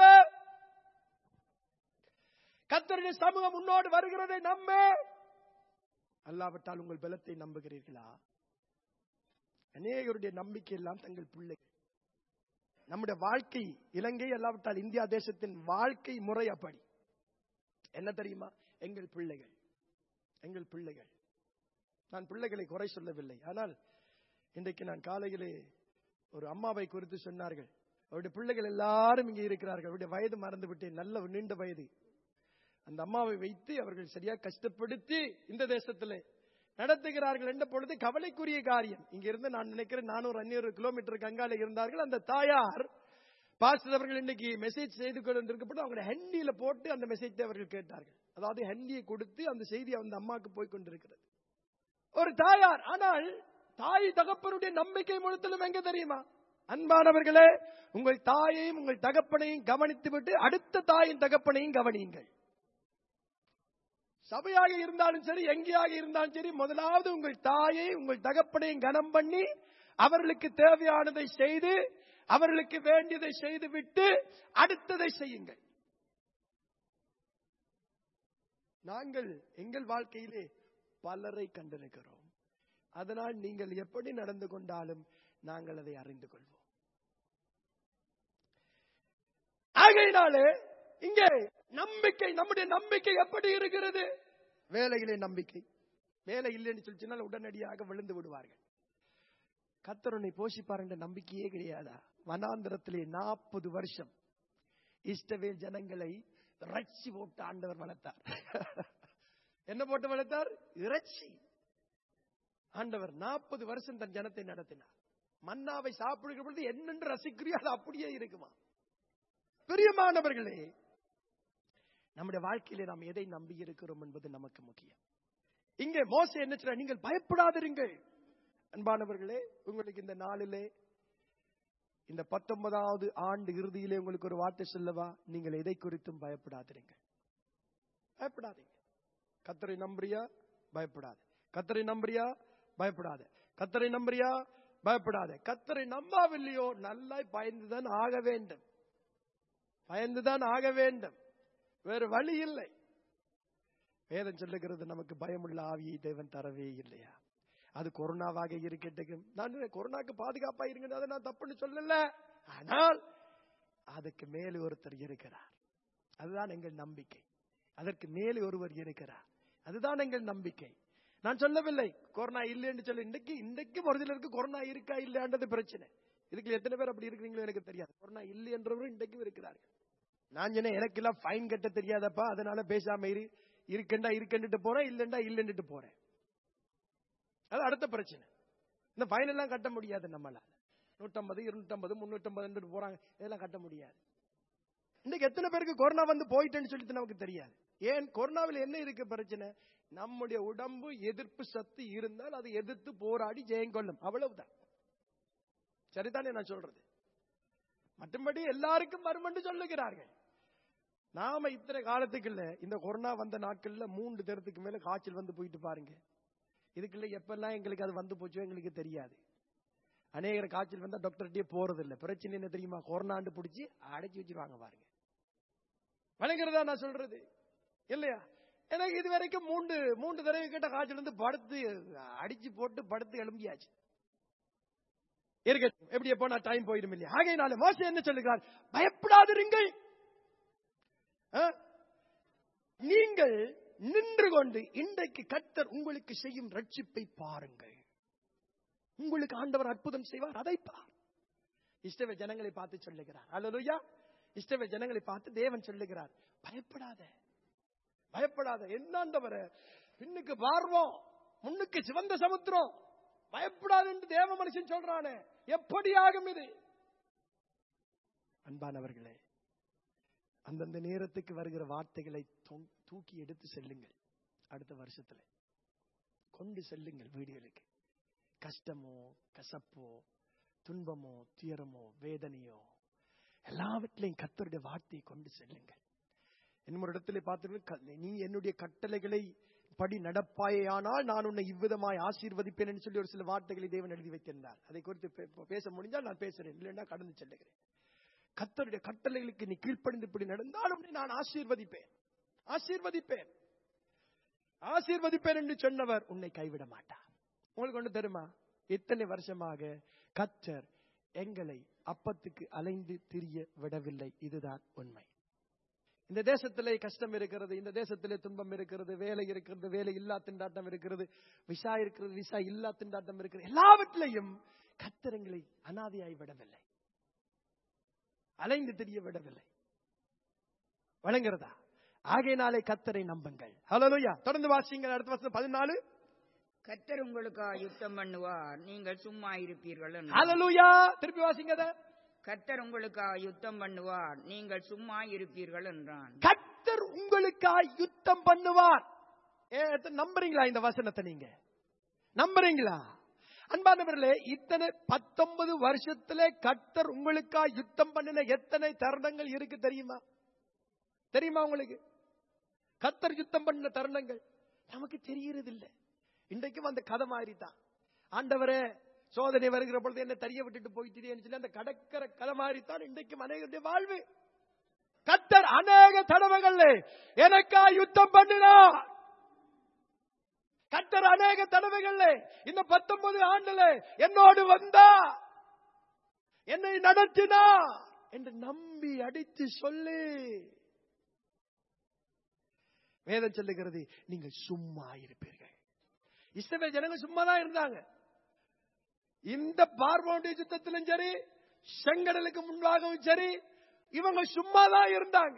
கத்தருடைய சமூகம் முன்னோடு வருகிறதை நம்ப அல்லாவிட்டால் உங்கள் பலத்தை நம்புகிறீர்களா அநேகருடைய நம்பிக்கை எல்லாம் தங்கள் பிள்ளைகள் நம்முடைய வாழ்க்கை இலங்கை அல்லாவிட்டால் இந்தியா தேசத்தின் வாழ்க்கை முறை அப்படி என்ன தெரியுமா எங்கள் பிள்ளைகள் எங்கள் பிள்ளைகள் நான் பிள்ளைகளை குறை சொல்லவில்லை ஆனால் இன்றைக்கு நான் காலையிலே ஒரு அம்மாவை குறித்து சொன்னார்கள் அவருடைய பிள்ளைகள் எல்லாரும் இங்கே இருக்கிறார்கள் அவருடைய வயது மறந்து விட்டேன் நல்ல ஒரு நீண்ட வயது அந்த அம்மாவை வைத்து அவர்கள் சரியா கஷ்டப்படுத்தி இந்த தேசத்திலே நடத்துகிறார்கள் என்ற பொழுது கவலைக்குரிய காரியம் இங்க இருந்து நான் நினைக்கிறேன் நானூறு அஞ்சூறு கிலோமீட்டருக்கு அங்கால இருந்தார்கள் அந்த தாயார் பாஸ்டர் அவர்கள் இன்னைக்கு மெசேஜ் செய்து கொண்டிருக்கப்பட்டு அவங்களுடைய ஹண்டியில போட்டு அந்த மெசேஜை அவர்கள் கேட்டார்கள் அதாவது ஹண்டியை கொடுத்து அந்த செய்தி அந்த அம்மாவுக்கு போய் கொண்டிருக்கிறது ஒரு தாயார் ஆனால் தாய் தகப்பனுடைய நம்பிக்கை முழுத்தலும் எங்க தெரியுமா அன்பானவர்களே உங்கள் தாயையும் உங்கள் தகப்பனையும் கவனித்து விட்டு அடுத்த தாயின் தகப்பனையும் கவனியுங்கள் சபையாக இருந்தாலும் சரி எங்கேயாக இருந்தாலும் சரி முதலாவது உங்கள் தாயை உங்கள் தகப்பனையும் கனம் பண்ணி அவர்களுக்கு தேவையானதை செய்து அவர்களுக்கு வேண்டியதை செய்து விட்டு அடுத்ததை செய்யுங்கள் நாங்கள் எங்கள் வாழ்க்கையிலே பலரை கண்டிருக்கிறோம் அதனால் நீங்கள் எப்படி நடந்து கொண்டாலும் நாங்கள் அதை அறிந்து கொள்வோம் ஆகையினாலே இங்கே நம்பிக்கை நம்முடைய நம்பிக்கை எப்படி இருக்கிறது வேலையிலே நம்பிக்கை வேலை இல்லைன்னு சொல்லிச்சுனால் உடனடியாக விழுந்து விடுவார்கள் கத்தருனை போஷிப்பார் என்ற நம்பிக்கையே கிடையாதா வனாந்திரத்திலே நாற்பது வருஷம் இஷ்டவேல் ஜனங்களை இறைச்சி போட்டு ஆண்டவர் வளர்த்தார் என்ன போட்டு வளர்த்தார் இறைச்சி ஆண்டவர் நாற்பது வருஷம் தன் ஜனத்தை நடத்தினார் மன்னாவை சாப்பிடுகிற பொழுது என்னென்று ரசிக்கிறியோ அது அப்படியே இருக்குமா பிரியமானவர்களே நம்முடைய வாழ்க்கையிலே நாம் எதை நம்பி இருக்கிறோம் என்பது நமக்கு முக்கியம் இங்கே மோசே என்ன சொல்றார்? நீங்கள் பயப்படாதிருங்கள் அன்பானவர்களே உங்களுக்கு இந்த நாளிலே இந்த பத்தொன்பதாவது ஆண்டு இறுதியிலே உங்களுக்கு ஒரு வார்த்தை சொல்லவா நீங்கள் எதை குறித்தும் பயப்படாதீங்க பயப்படாதீங்க கத்தரை நம்புறியா பயப்படாத கத்தரை நம்புறியா பயப்படாத கத்தரை நம்புறியா பயப்படாத கத்தரை நம்பாவில்லையோ நல்லா பயந்துதான் ஆக வேண்டும் பயந்துதான் ஆக வேண்டும் வேறு வழி இல்லை வேதம் சொல்லுகிறது நமக்கு பயமுள்ள ஆவியை தேவன் தரவே இல்லையா அது கொரோனாவாக இருக்கட்டும் நான் கொரோனாக்கு பாதுகாப்பா இருங்க அதை நான் தப்புன்னு சொல்லல ஆனால் அதுக்கு மேலே ஒருத்தர் இருக்கிறார் அதுதான் எங்கள் நம்பிக்கை அதற்கு மேலே ஒருவர் இருக்கிறார் அதுதான் எங்கள் நம்பிக்கை நான் சொல்லவில்லை கொரோனா இல்லைன்னு சொல்லி இன்றைக்கு இன்றைக்கு ஒரு சிலருக்கு கொரோனா இருக்கா இல்லையான்றது பிரச்சனை இதுக்கு எத்தனை பேர் அப்படி இருக்கிறீங்களோ எனக்கு தெரியாது கொரோனா இல்லை என்றவரும் இன்றைக்கும் இருக்கிறார்கள் நான் சொன்னேன் எனக்கு எல்லாம் ஃபைன் கட்ட தெரியாதப்பா அதனால பேசாம இரு இருக்கண்டா இருக்கண்டுட்டு போறேன் இல்லண்டா இல்லன்னுட்டு போறேன் அது அடுத்த பிரச்சனை இந்த ஃபைன் எல்லாம் கட்ட முடியாது நம்மளால நூற்றம்பது இருநூற்றம்பது முன்னூற்றம்பது போறாங்க இதெல்லாம் கட்ட முடியாது இன்னைக்கு எத்தனை பேருக்கு கொரோனா வந்து போயிட்டுன்னு சொல்லிட்டு நமக்கு தெரியாது ஏன் கொரோனாவில் என்ன இருக்கு பிரச்சனை நம்முடைய உடம்பு எதிர்ப்பு சக்தி இருந்தால் அதை எதிர்த்து போராடி ஜெயம் கொள்ளும் அவ்வளவுதான் சரிதானே நான் சொல்றது மற்றபடி எல்லாருக்கும் வருமென்று சொல்லுகிறார்கள் நாம இத்தனை காலத்துக்கு இல்ல இந்த கொரோனா வந்த நாட்கள்ல மூன்று தினத்துக்கு மேல காய்ச்சல் வந்து போயிட்டு பாருங்க இதுக்குள்ள எப்பெல்லாம் எங்களுக்கு அது வந்து போச்சோ எங்களுக்கு தெரியாது அநேகர் காய்ச்சல் வந்தா டாக்டர்கிட்டயே போறது இல்ல பிரச்சனை என்ன தெரியுமா கொரோனாண்டு பிடிச்சி அடைச்சி வச்சிருவாங்க பாருங்க வணங்குறதா நான் சொல்றது இல்லையா எனக்கு இது வரைக்கும் மூன்று மூன்று தடவை கிட்ட காய்ச்சல் வந்து படுத்து அடிச்சு போட்டு படுத்து எழும்பியாச்சு இருக்கட்டும் எப்படி போனா டைம் போயிடும் இல்லையா ஆகையினால மோசம் என்ன சொல்லுகிறார் பயப்படாதிருங்கள் ஆ? நீங்கள் நின்று கொண்டு இன்றைக்கு கர்த்தர் உங்களுக்கு செய்யும் ரட்சிப்பை பாருங்கள் உங்களுக்கு ஆண்டவர் அற்புதம் செய்வார் அதை பார் இஷ்டவ ஜனங்களை பார்த்து சொல்லுகிறார் அல்லலுயா இஷ்டவ ஜனங்களை பார்த்து தேவன் சொல்லுகிறார் பயப்படாத பயப்படாத என்னாண்டவர பின்னுக்கு பார்வோம் முன்னுக்கு சிவந்த சமுத்திரம் பயப்படாது என்று தேவ மனுஷன் சொல்றானே எப்படி ஆகும் இது அன்பானவர்களே அந்தந்த நேரத்துக்கு வருகிற வார்த்தைகளை தொ- தூக்கி எடுத்து செல்லுங்கள் அடுத்த வருஷத்துல கொண்டு செல்லுங்கள் வீடுகளுக்கு கஷ்டமோ கசப்போ துன்பமோ துயரமோ வேதனையோ எல்லாவற்றிலையும் கத்தருடைய வார்த்தையை கொண்டு செல்லுங்கள் இன்னொரு இடத்துல பார்த்து நீ என்னுடைய கட்டளைகளை படி நடப்பாயானால் நான் உன்னை இவ்விதமாய் ஆசீர்வதிப்பேன் என்று சொல்லி ஒரு சில வார்த்தைகளை தேவன் எழுதி வைத்திருந்தார் அதை குறித்து பே- பேச முடிஞ்சால் நான் பேசுறேன் இல்லைன்னா கடந்து செல்லுகிறேன் கத்தருடைய கட்டளைகளுக்கு நீ கீழ்ப்படிந்து இப்படி நடந்தாலும் உன்னை நான் ஆசீர்வதிப்பேன் ஆசீர்வதிப்பேன் ஆசீர்வதிப்பேன் என்று சொன்னவர் உன்னை கைவிட மாட்டார் உங்களுக்கு ஒன்று தெரியுமா இத்தனை வருஷமாக கத்தர் எங்களை அப்பத்துக்கு அலைந்து திரிய விடவில்லை இதுதான் உண்மை இந்த தேசத்திலே கஷ்டம் இருக்கிறது இந்த தேசத்திலே துன்பம் இருக்கிறது வேலை இருக்கிறது வேலை இல்லா திண்டாட்டம் இருக்கிறது விசா இருக்கிறது விசா இல்லா திண்டாட்டம் இருக்கிறது எல்லாவற்றிலையும் கத்தர் எங்களை அனாதையாய் விடவில்லை அலைந்து தெரிய விடவில்லை வழங்குறதா ஆகையினாலே கத்தரை நம்புங்கள் ஹலோயா தொடர்ந்து வாசிங்கள் அடுத்த வருஷம் பதினாலு கர்த்தர் உங்களுக்காக யுத்தம் பண்ணுவார் நீங்கள் சும்மா இருப்பீர்கள் என்றார். ஹalleluya திருப்பி வாசிங்க அத. கர்த்தர் உங்களுக்காக யுத்தம் பண்ணுவார் நீங்கள் சும்மா இருப்பீர்கள் என்றான் கர்த்தர் உங்களுக்காய் யுத்தம் பண்ணுவார் ஏ, எத்தனை நம்புறீங்களா இந்த வசனத்தை நீங்க நம்புறீங்களா அன்பானவர்களே இத்தனை பத்தொன்பது வருஷத்துல கர்த்தர் உங்களுக்காய் யுத்தம் பண்ணின எத்தனை தருணங்கள் இருக்கு தெரியுமா தெரியுமா உங்களுக்கு கர்த்தர் யுத்தம் பண்ண தருணங்கள் நமக்கு தெரியறது இல்ல இன்றைக்கும் அந்த கதை மாதிரி தான் ஆண்டவரே சோதனை வருகிற பொழுது என்ன தெரிய விட்டுட்டு போயிட்டேன்னு சொல்லி அந்த கடற்கரை கதை மாதிரி தான் இன்றைக்கும் அநேகருடைய வாழ்வு கத்தர் அநேக தடவைகள் எனக்கா யுத்தம் பண்ணினார் கத்தர் அநேக தடவைகள் இந்த பத்தொன்பது ஆண்டுல என்னோடு வந்தா என்னை நடத்தினா என்று நம்பி அடித்து சொல்லு வேதம் சொல்லுகிறது நீங்கள் சும்மா இருப்பீர்கள் இஸ்ரவேல் ஜனங்கள் சும்மா தான் இருந்தாங்க இந்த பார்வோண்டு யுத்தத்திலும் சரி செங்கடலுக்கு முன்பாகவும் சரி இவங்க சும்மா தான் இருந்தாங்க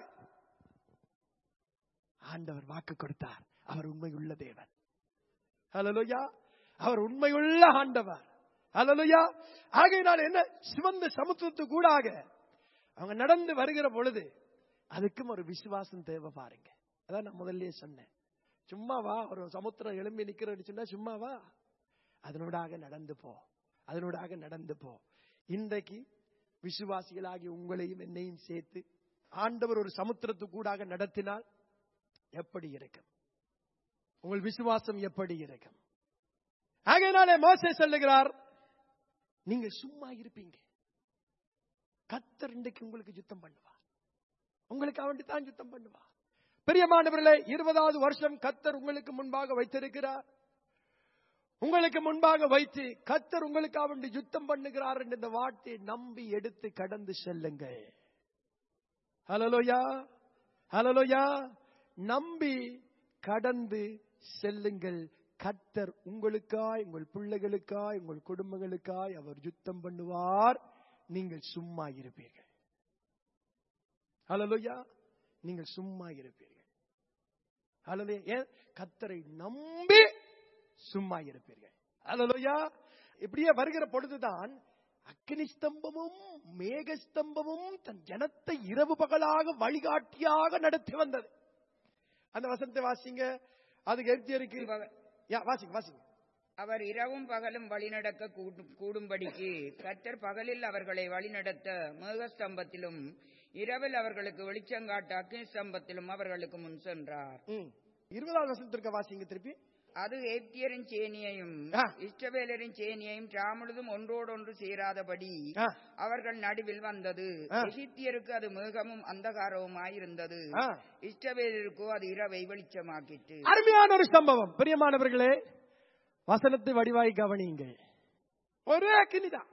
ஆண்டவர் வாக்கு கொடுத்தார் அவர் உண்மையுள்ள தேவன் ஹalleluya அவர் உண்மையுள்ள ஆண்டவர் ஹalleluya ஆகையினால் என்ன சிவந்த சமுத்திரத்துக்கு கூடாக அவங்க நடந்து வருகிற பொழுது அதுக்கும் ஒரு விசுவாசம் தேவை பாருங்க அதான் நான் முதல்லயே சொன்னேன் சும்மா வா ஒரு சமுத்திரம் எழும்பி நிக்கிறேன்னு சொன்னா சும்மா வா அதனூடாக நடந்து போ அதனூடாக நடந்து போ இன்றைக்கு விசுவாசிகளாகி உங்களையும் என்னையும் சேர்த்து ஆண்டவர் ஒரு சமுத்திரத்துக்கூடாக நடத்தினால் எப்படி இருக்கும் உங்கள் விசுவாசம் எப்படி இருக்கும் ஆகையினாலே மோசே சொல்லுகிறார் நீங்க சும்மா இருப்பீங்க கத்தர் இன்றைக்கு உங்களுக்கு யுத்தம் பண்ணுவார் உங்களுக்கு அவன் தான் யுத்தம் பண்ணுவார் பிரியமானவர்களே இருபதாவது வருஷம் கத்தர் உங்களுக்கு முன்பாக வைத்திருக்கிறார் உங்களுக்கு முன்பாக வைத்து கத்தர் உங்களுக்கு அவன் யுத்தம் பண்ணுகிறார் என்ற இந்த வார்த்தையை நம்பி எடுத்து கடந்து செல்லுங்கள் ஹலலோயா ஹலலோயா நம்பி கடந்து செல்லுங்கள் கத்தர் உங்களுக்காய் உங்கள் பிள்ளைகளுக்காய் உங்கள் குடும்பங்களுக்காய் அவர் யுத்தம் பண்ணுவார் நீங்கள் சும்மா இருப்பீர்கள் ஹலலோயா நீங்கள் சும்மா இருப்பீர்கள் ஹலலோயா ஏன் கத்தரை நம்பி சும்மா இருப்பீர்கள் ஹலலோயா இப்படியே வருகிற பொழுதுதான் அக்னி ஸ்தம்பமும் மேக ஸ்தம்பமும் தன் ஜனத்தை இரவு பகலாக வழிகாட்டியாக நடத்தி வந்தது அந்த வசனத்தை வாசிங்க அதுக்கு எர்த்தியருக்கு யா வாசிங்க வாசிங்க அவர் இரவும் பகலும் வழிநடக்க கூடும்- கூடும்படிக்கு கர்த்தர் பகலில் அவர்களை வழிநடத்த மேகஸ்தம்பத்திலும் இரவில் அவர்களுக்கு வெளிச்சங்காட்ட அக்னி ஸ்தம்பத்திலும் அவர்களுக்கு முன் சென்றார் ம். இருபதாவது வசனத்திற்கு வாசிங்க திருப்பி அது ஏத்தியரின் சேனியையும் ஆ. இஷ்டவேலரின் சேனியையும் ராமுழுதும் ஒன்றோடொன்று சேராதபடி ஆ, அவர்கள் நடுவில் வந்தது ஆ. எகிப்தியருக்கு அது மேகமும் அந்தகாரவுமாயிருந்தது ஆ. இஷ்டவேலருக்கோ அது இரவை வெளிச்சமாக்கிட்டு அருமையான ஒரு சம்பவம் பிரியமானவர்களே வசனத்தை வடிவாய் கவனியுங்கள் ஒரே அக்கினிதான்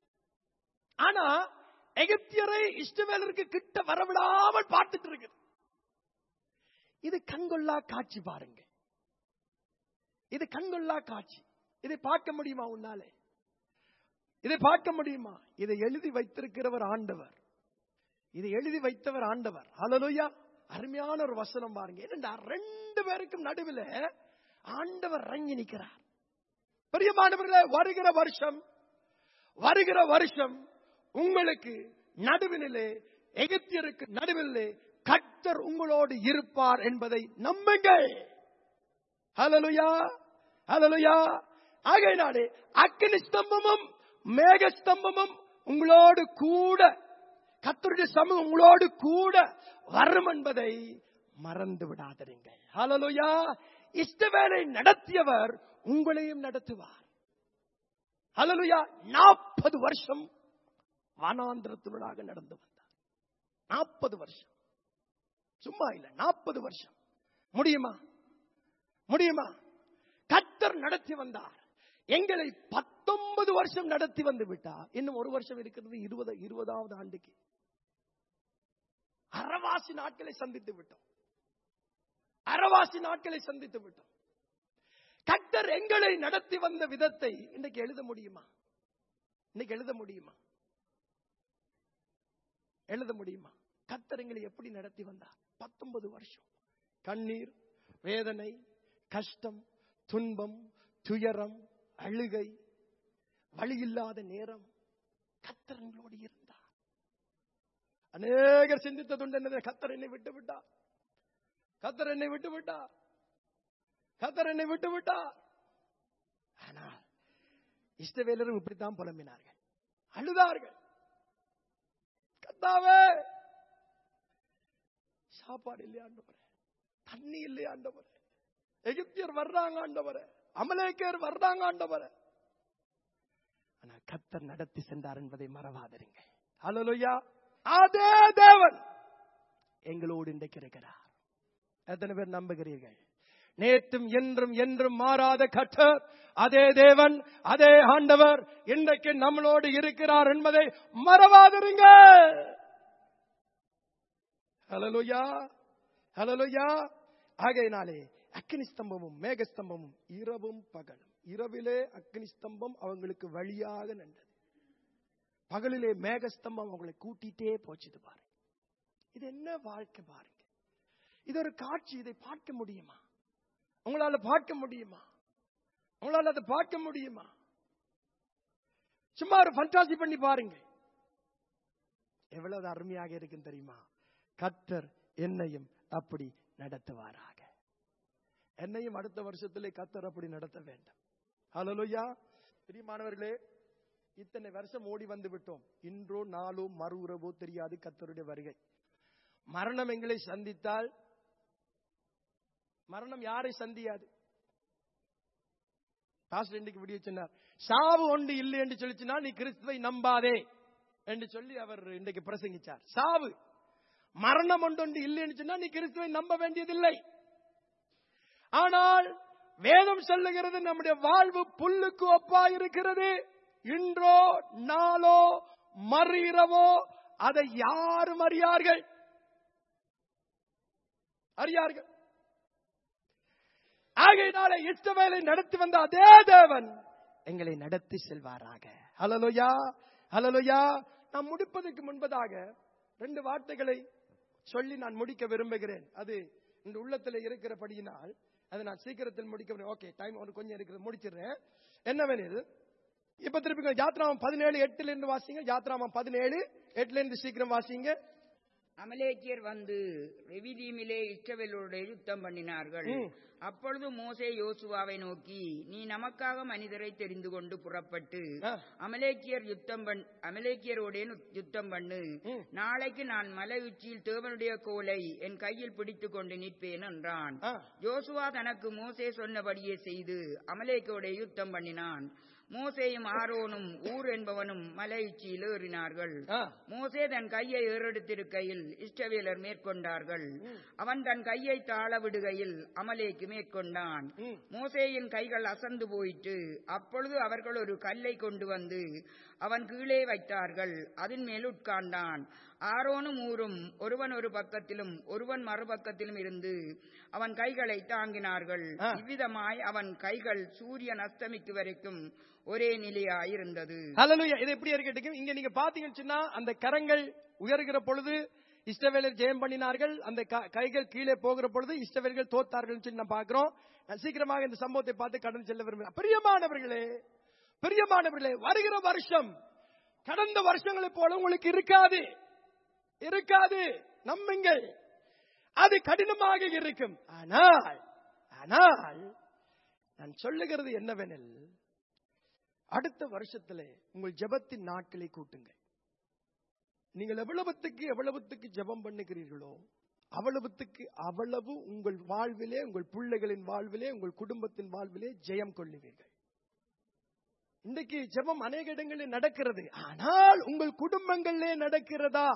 ஆனா எகிப்தியரை இஷ்டவேலருக்கு கிட்ட வரவிடாமல் பார்த்துட்டு இருக்குது இது கண்கொள்ளா காட்சி பாருங்க இது கண்கொள்ளா காட்சி இதை பார்க்க முடியுமா உன்னாலே இதை பார்க்க முடியுமா இதை எழுதி வைத்திருக்கிறவர் ஆண்டவர் இதை எழுதி வைத்தவர் ஆண்டவர் ஹalleluya அருமையான ஒரு வசனம் பாருங்க என்னடா ரெண்டு பேருக்கும் நடுவில் ஆண்டவர் இறங்கி நிற்கிறார் பிரியமானவர்களே வருகிற வருஷம் வருகிற வருஷம் உங்களுக்கு நடுவினிலே எகிப்தியருக்கு நடுவிலே கர்த்தர் உங்களோடு இருப்பார் என்பதை நம்புங்கள் ஹalleluya ஹalleluya ஆகையினாலே அக்கினி ஸ்தம்பமும் மேக ஸ்தம்பமும் உங்களோடு கூட கர்த்தருடைய சமூகம் உங்களோடு கூட வரும் என்பதை மறந்து விடாதீர்கள் ஹalleluya இஷ்டவேலை நடத்தியவர் உங்களையும் நடத்துவார் ஹalleluya நாற்பது வருஷம் வனாந்திரத்தினூடாக நடந்து வந்தார் நாற்பது வருஷம் சும்மா இல்ல நாற்பது வருஷம் முடியுமா முடியுமா கத்தர் நடத்தி வந்தார் எங்களை பத்தொன்பது வருஷம் நடத்தி வந்து விட்டார் இன்னும் ஒரு வருஷம் இருக்கிறது இருபது இருபதாவது ஆண்டுக்கு அறவாசி நாட்களை சந்தித்து விட்டோம் அறவாசி நாட்களை சந்தித்து விட்டோம் கத்தர் எங்களை நடத்தி வந்த விதத்தை இன்னைக்கு எழுத முடியுமா இன்னைக்கு எழுத முடியுமா எழுத முடியுமா கத்தர் எங்களை எப்படி நடத்தி வந்தார் பத்தொன்பது வருஷம் கண்ணீர் வேதனை கஷ்டம் துன்பம் துயரம் அழுகை வழியில்லாத நேரம் கத்தர் எங்களோடு இருந்தார் அநேகர் சிந்தித்ததுண்டு என்னது கத்தர் என்னை விட்டு விட்டார் கத்தர் என்னை விட்டு விட்டார் கத்தர் என்னை விட்டு விட்டார் ஆனால் இஷ்டவேலரும் இப்படித்தான் புலம்பினார்கள் அழுதார்கள் கத்தாவே சாப்பாடு இல்லையா ஆண்டவரே தண்ணி இல்லையா ஆண்டவரே எகிப்தியர் வர்றாங்க ஆண்டவரே அமலேக்கர் வர்றாங்க ஆண்டவரே ஆனா கத்தர் நடத்தி சென்றார் என்பதை மறவாதிருங்க ஹalleluya அதே தேவன் எங்களோடு இன்றைக்கு இருக்கிறார் எத்தனை பேர் நம்புகிறீர்கள் நேற்றும் என்றும் என்றும் மாறாத கட்டர் அதே தேவன் அதே ஆண்டவர் இன்றைக்கு நம்மளோடு இருக்கிறார் என்பதை மறவாதிருங்க ஹலலுயா ஹலலுயா ஆகையினாலே அக்னி ஸ்தம்பமும் மேக ஸ்தம்பமும் இரவும் பகலும் இரவிலே அக்னி ஸ்தம்பம் அவங்களுக்கு வழியாக நின்றது பகலிலே மேகஸ்தம்பம் அவங்களை கூட்டிட்டே போச்சுது பாருங்க இது என்ன வாழ்க்கை பாருங்க இது ஒரு காட்சி இதை பார்க்க முடியுமா உங்களால பார்க்க முடியுமா உங்களால அதை பார்க்க முடியுமா சும்மா ஒரு ஃபண்டாசி பண்ணி பாருங்க எவ்வளவு அருமையாக இருக்குன்னு தெரியுமா கத்தர் என்னையும் அப்படி நடத்துவாராக என்னையும் அடுத்த வருஷத்திலே கத்தர் அப்படி நடத்த வேண்டும் ஹalleluya பிரியமானவர்களே இத்தனை வருஷம் ஓடி வந்து விட்டோம் இன்றோ நாளோ மறு உறவோ தெரியாது கத்தருடைய வருகை மரணம் எங்களை சந்தித்தால் மரணம் யாரை சந்தியாது பாஸ்டர் இன்னைக்கு விடிய சொன்னார் சாவு ஒன்று இல்லை என்று சொல்லிச்சுன்னா நீ கிறிஸ்துவை நம்பாதே என்று சொல்லி அவர் இன்றைக்கு பிரசங்கிச்சார் சாவு மரணம் ஒன்று இல்லை என்று சொன்னா நீ கிறிஸ்துவை நம்ப வேண்டியதில்லை ஆனால் வேதம் சொல்லுகிறது நம்முடைய வாழ்வு புல்லுக்கு ஒப்பா இருக்கிறது இன்றோ நாளோ மறு இரவோ அதை யாரும் அறியார்கள் அறியார்கள் ஆகையினாலே இஷ்டவேலை நடத்தி வந்த அதே தேவன் எங்களை நடத்தி செல்வாராக ஹலலுயா ஹலலுயா நாம் முடிப்பதற்கு முன்பதாக ரெண்டு வார்த்தைகளை சொல்லி நான் முடிக்க விரும்புகிறேன் அது இந்த உள்ளத்தில் இருக்கிறபடியினால் அதை நான் சீக்கிரத்தில் முடிக்க ஓகே டைம் ஒரு கொஞ்சம் இருக்கிறது முடிச்சிடுறேன் என்னவெனில் இப்ப திருப்பி யாத்ராமம் பதினேழு எட்டுல இருந்து வாசிங்க யாத்ராமம் பதினேழு எட்டுல இருந்து சீக்கிரம் வாசிங்க அமலேக்கியர் வந்து ரெவிதீமிலே இஸ்ரவேலோட யுத்தம் பண்ணினார்கள் ம். அப்பொழுது மோசே யோசுவாவை நோக்கி நீ நமக்காக மனிதரை தெரிந்து கொண்டு புறப்பட்டு ஆ. அமலேக்கியர் யுத்தம் பண் அமலேக்கியரோடே நு- யுத்தம் பண்ணு ம். நாளைக்கு நான் மலை உச்சியில் தேவனுடைய கோலை என் கையில் பிடித்துக் கொண்டு நிற்பேன் என்றான் ஆ. யோசுவா தனக்கு மோசே சொன்னபடியே செய்து அமலேக்கோட யுத்தம் பண்ணினான் மோசேயும் ஆரோனும் ஊர் என்பவனும் மலை உச்சியில் ஏறினார்கள் ஆ. மோசே தன் கையை ஏறெடுத்திருக்கையில் இஷ்டவேலர் மேற்கொண்டார்கள் அவன் தன் கையை தாழ விடுகையில் அமலேக்கு மேற்கொண்டான் ம். மோசேயின் கைகள் அசந்து போயிற்று அப்பொழுது அவர்கள் ஒரு கல்லை கொண்டு வந்து அவன் கீழே வைத்தார்கள் அதன் மேல் உட்கார்ந்தான் ஆரோனும் ஊரும் ஒருவன் ஒரு பக்கத்திலும் ஒருவன் மறுபக்கத்திலும் இருந்து அவன் கைகளை தாங்கினார்கள் ஆ. இவ்விதமாய் அவன் கைகள் சூரியன் அஸ்தமிக்கு வரைக்கும் ஒரே நிலையாயிருந்தது ஹalleluya இது எப்படி இருக்கு இங்க நீங்க பாத்தீங்கன்னு சொன்னா அந்த கரங்கள் உயர்கிற பொழுது இஸ்ரவேலர் ஜெயம் பண்ணினார்கள் அந்த க- கைகள் கீழே போகிற பொழுது இஸ்ரவேலர்கள் தோத்தார்கள் சொல்லி நான் பாக்குறோம் நான் சீக்கிரமாக இந்த சம்பவத்தை பார்த்து கடந்து செல்ல விரும்புகிறேன் பிரியமானவர்களே பிரியமானவர்களே வருகிற வருஷம் கடந்த வருஷங்களைப் போல உங்களுக்கு இருக்காது இருக்காது நம்புங்கள் அது கடினமாக இருக்கும் ஆனால் ஆனால் நான் சொல்லுகிறது என்னவெனில் அடுத்த வருஷத்திலே உங்கள் ஜெபத்தின் நாட்களை கூட்டுங்கள் நீங்கள் எவ்வளவுத்துக்கு எவ்வளவுத்துக்கு ஜெபம் பண்ணுகிறீர்களோ அவ்வளவுத்துக்கு அவ்வளவு உங்கள் வாழ்விலே உங்கள் பிள்ளைகளின் வாழ்விலே உங்கள் குடும்பத்தின் வாழ்விலே ஜெயம் கொள்ளுவீர்கள் இன்றைக்கு ஜெபம் அநேக இடங்களில் நடக்கிறது ஆனால் உங்கள் குடும்பங்களிலே நடக்கிறதா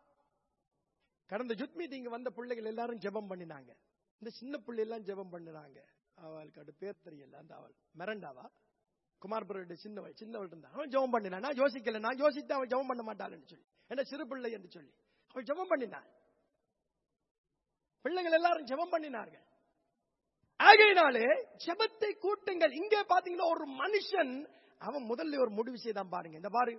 கடந்த ஜுத் மீட்டிங் வந்த பிள்ளைகள் எல்லாரும் ஜெபம் பண்ணினாங்க இந்த சின்ன பிள்ளை எல்லாம் ஜெபம் பண்ணினாங்க அவளுக்கு அது பேர் தெரியல அந்த அவள் மெரண்டாவா குமார்புரோட சின்னவள் சின்னவள் இருந்தா அவன் ஜெபம் பண்ணினான் நான் யோசிக்கல நான் யோசித்து அவள் ஜெபம் பண்ண மாட்டாள்னு சொல்லி என்ன சிறு பிள்ளை என்று சொல்லி அவள் ஜெபம் பண்ணினாள் பிள்ளைகள் எல்லாரும் ஜெபம் பண்ணினார்கள் ஆகையினாலே ஜெபத்தை கூட்டுங்கள் இங்கே பாத்தீங்கன்னா ஒரு மனுஷன் அவன் முதல்ல ஒரு முடிவு செய்தான் பாருங்க இந்த பாரு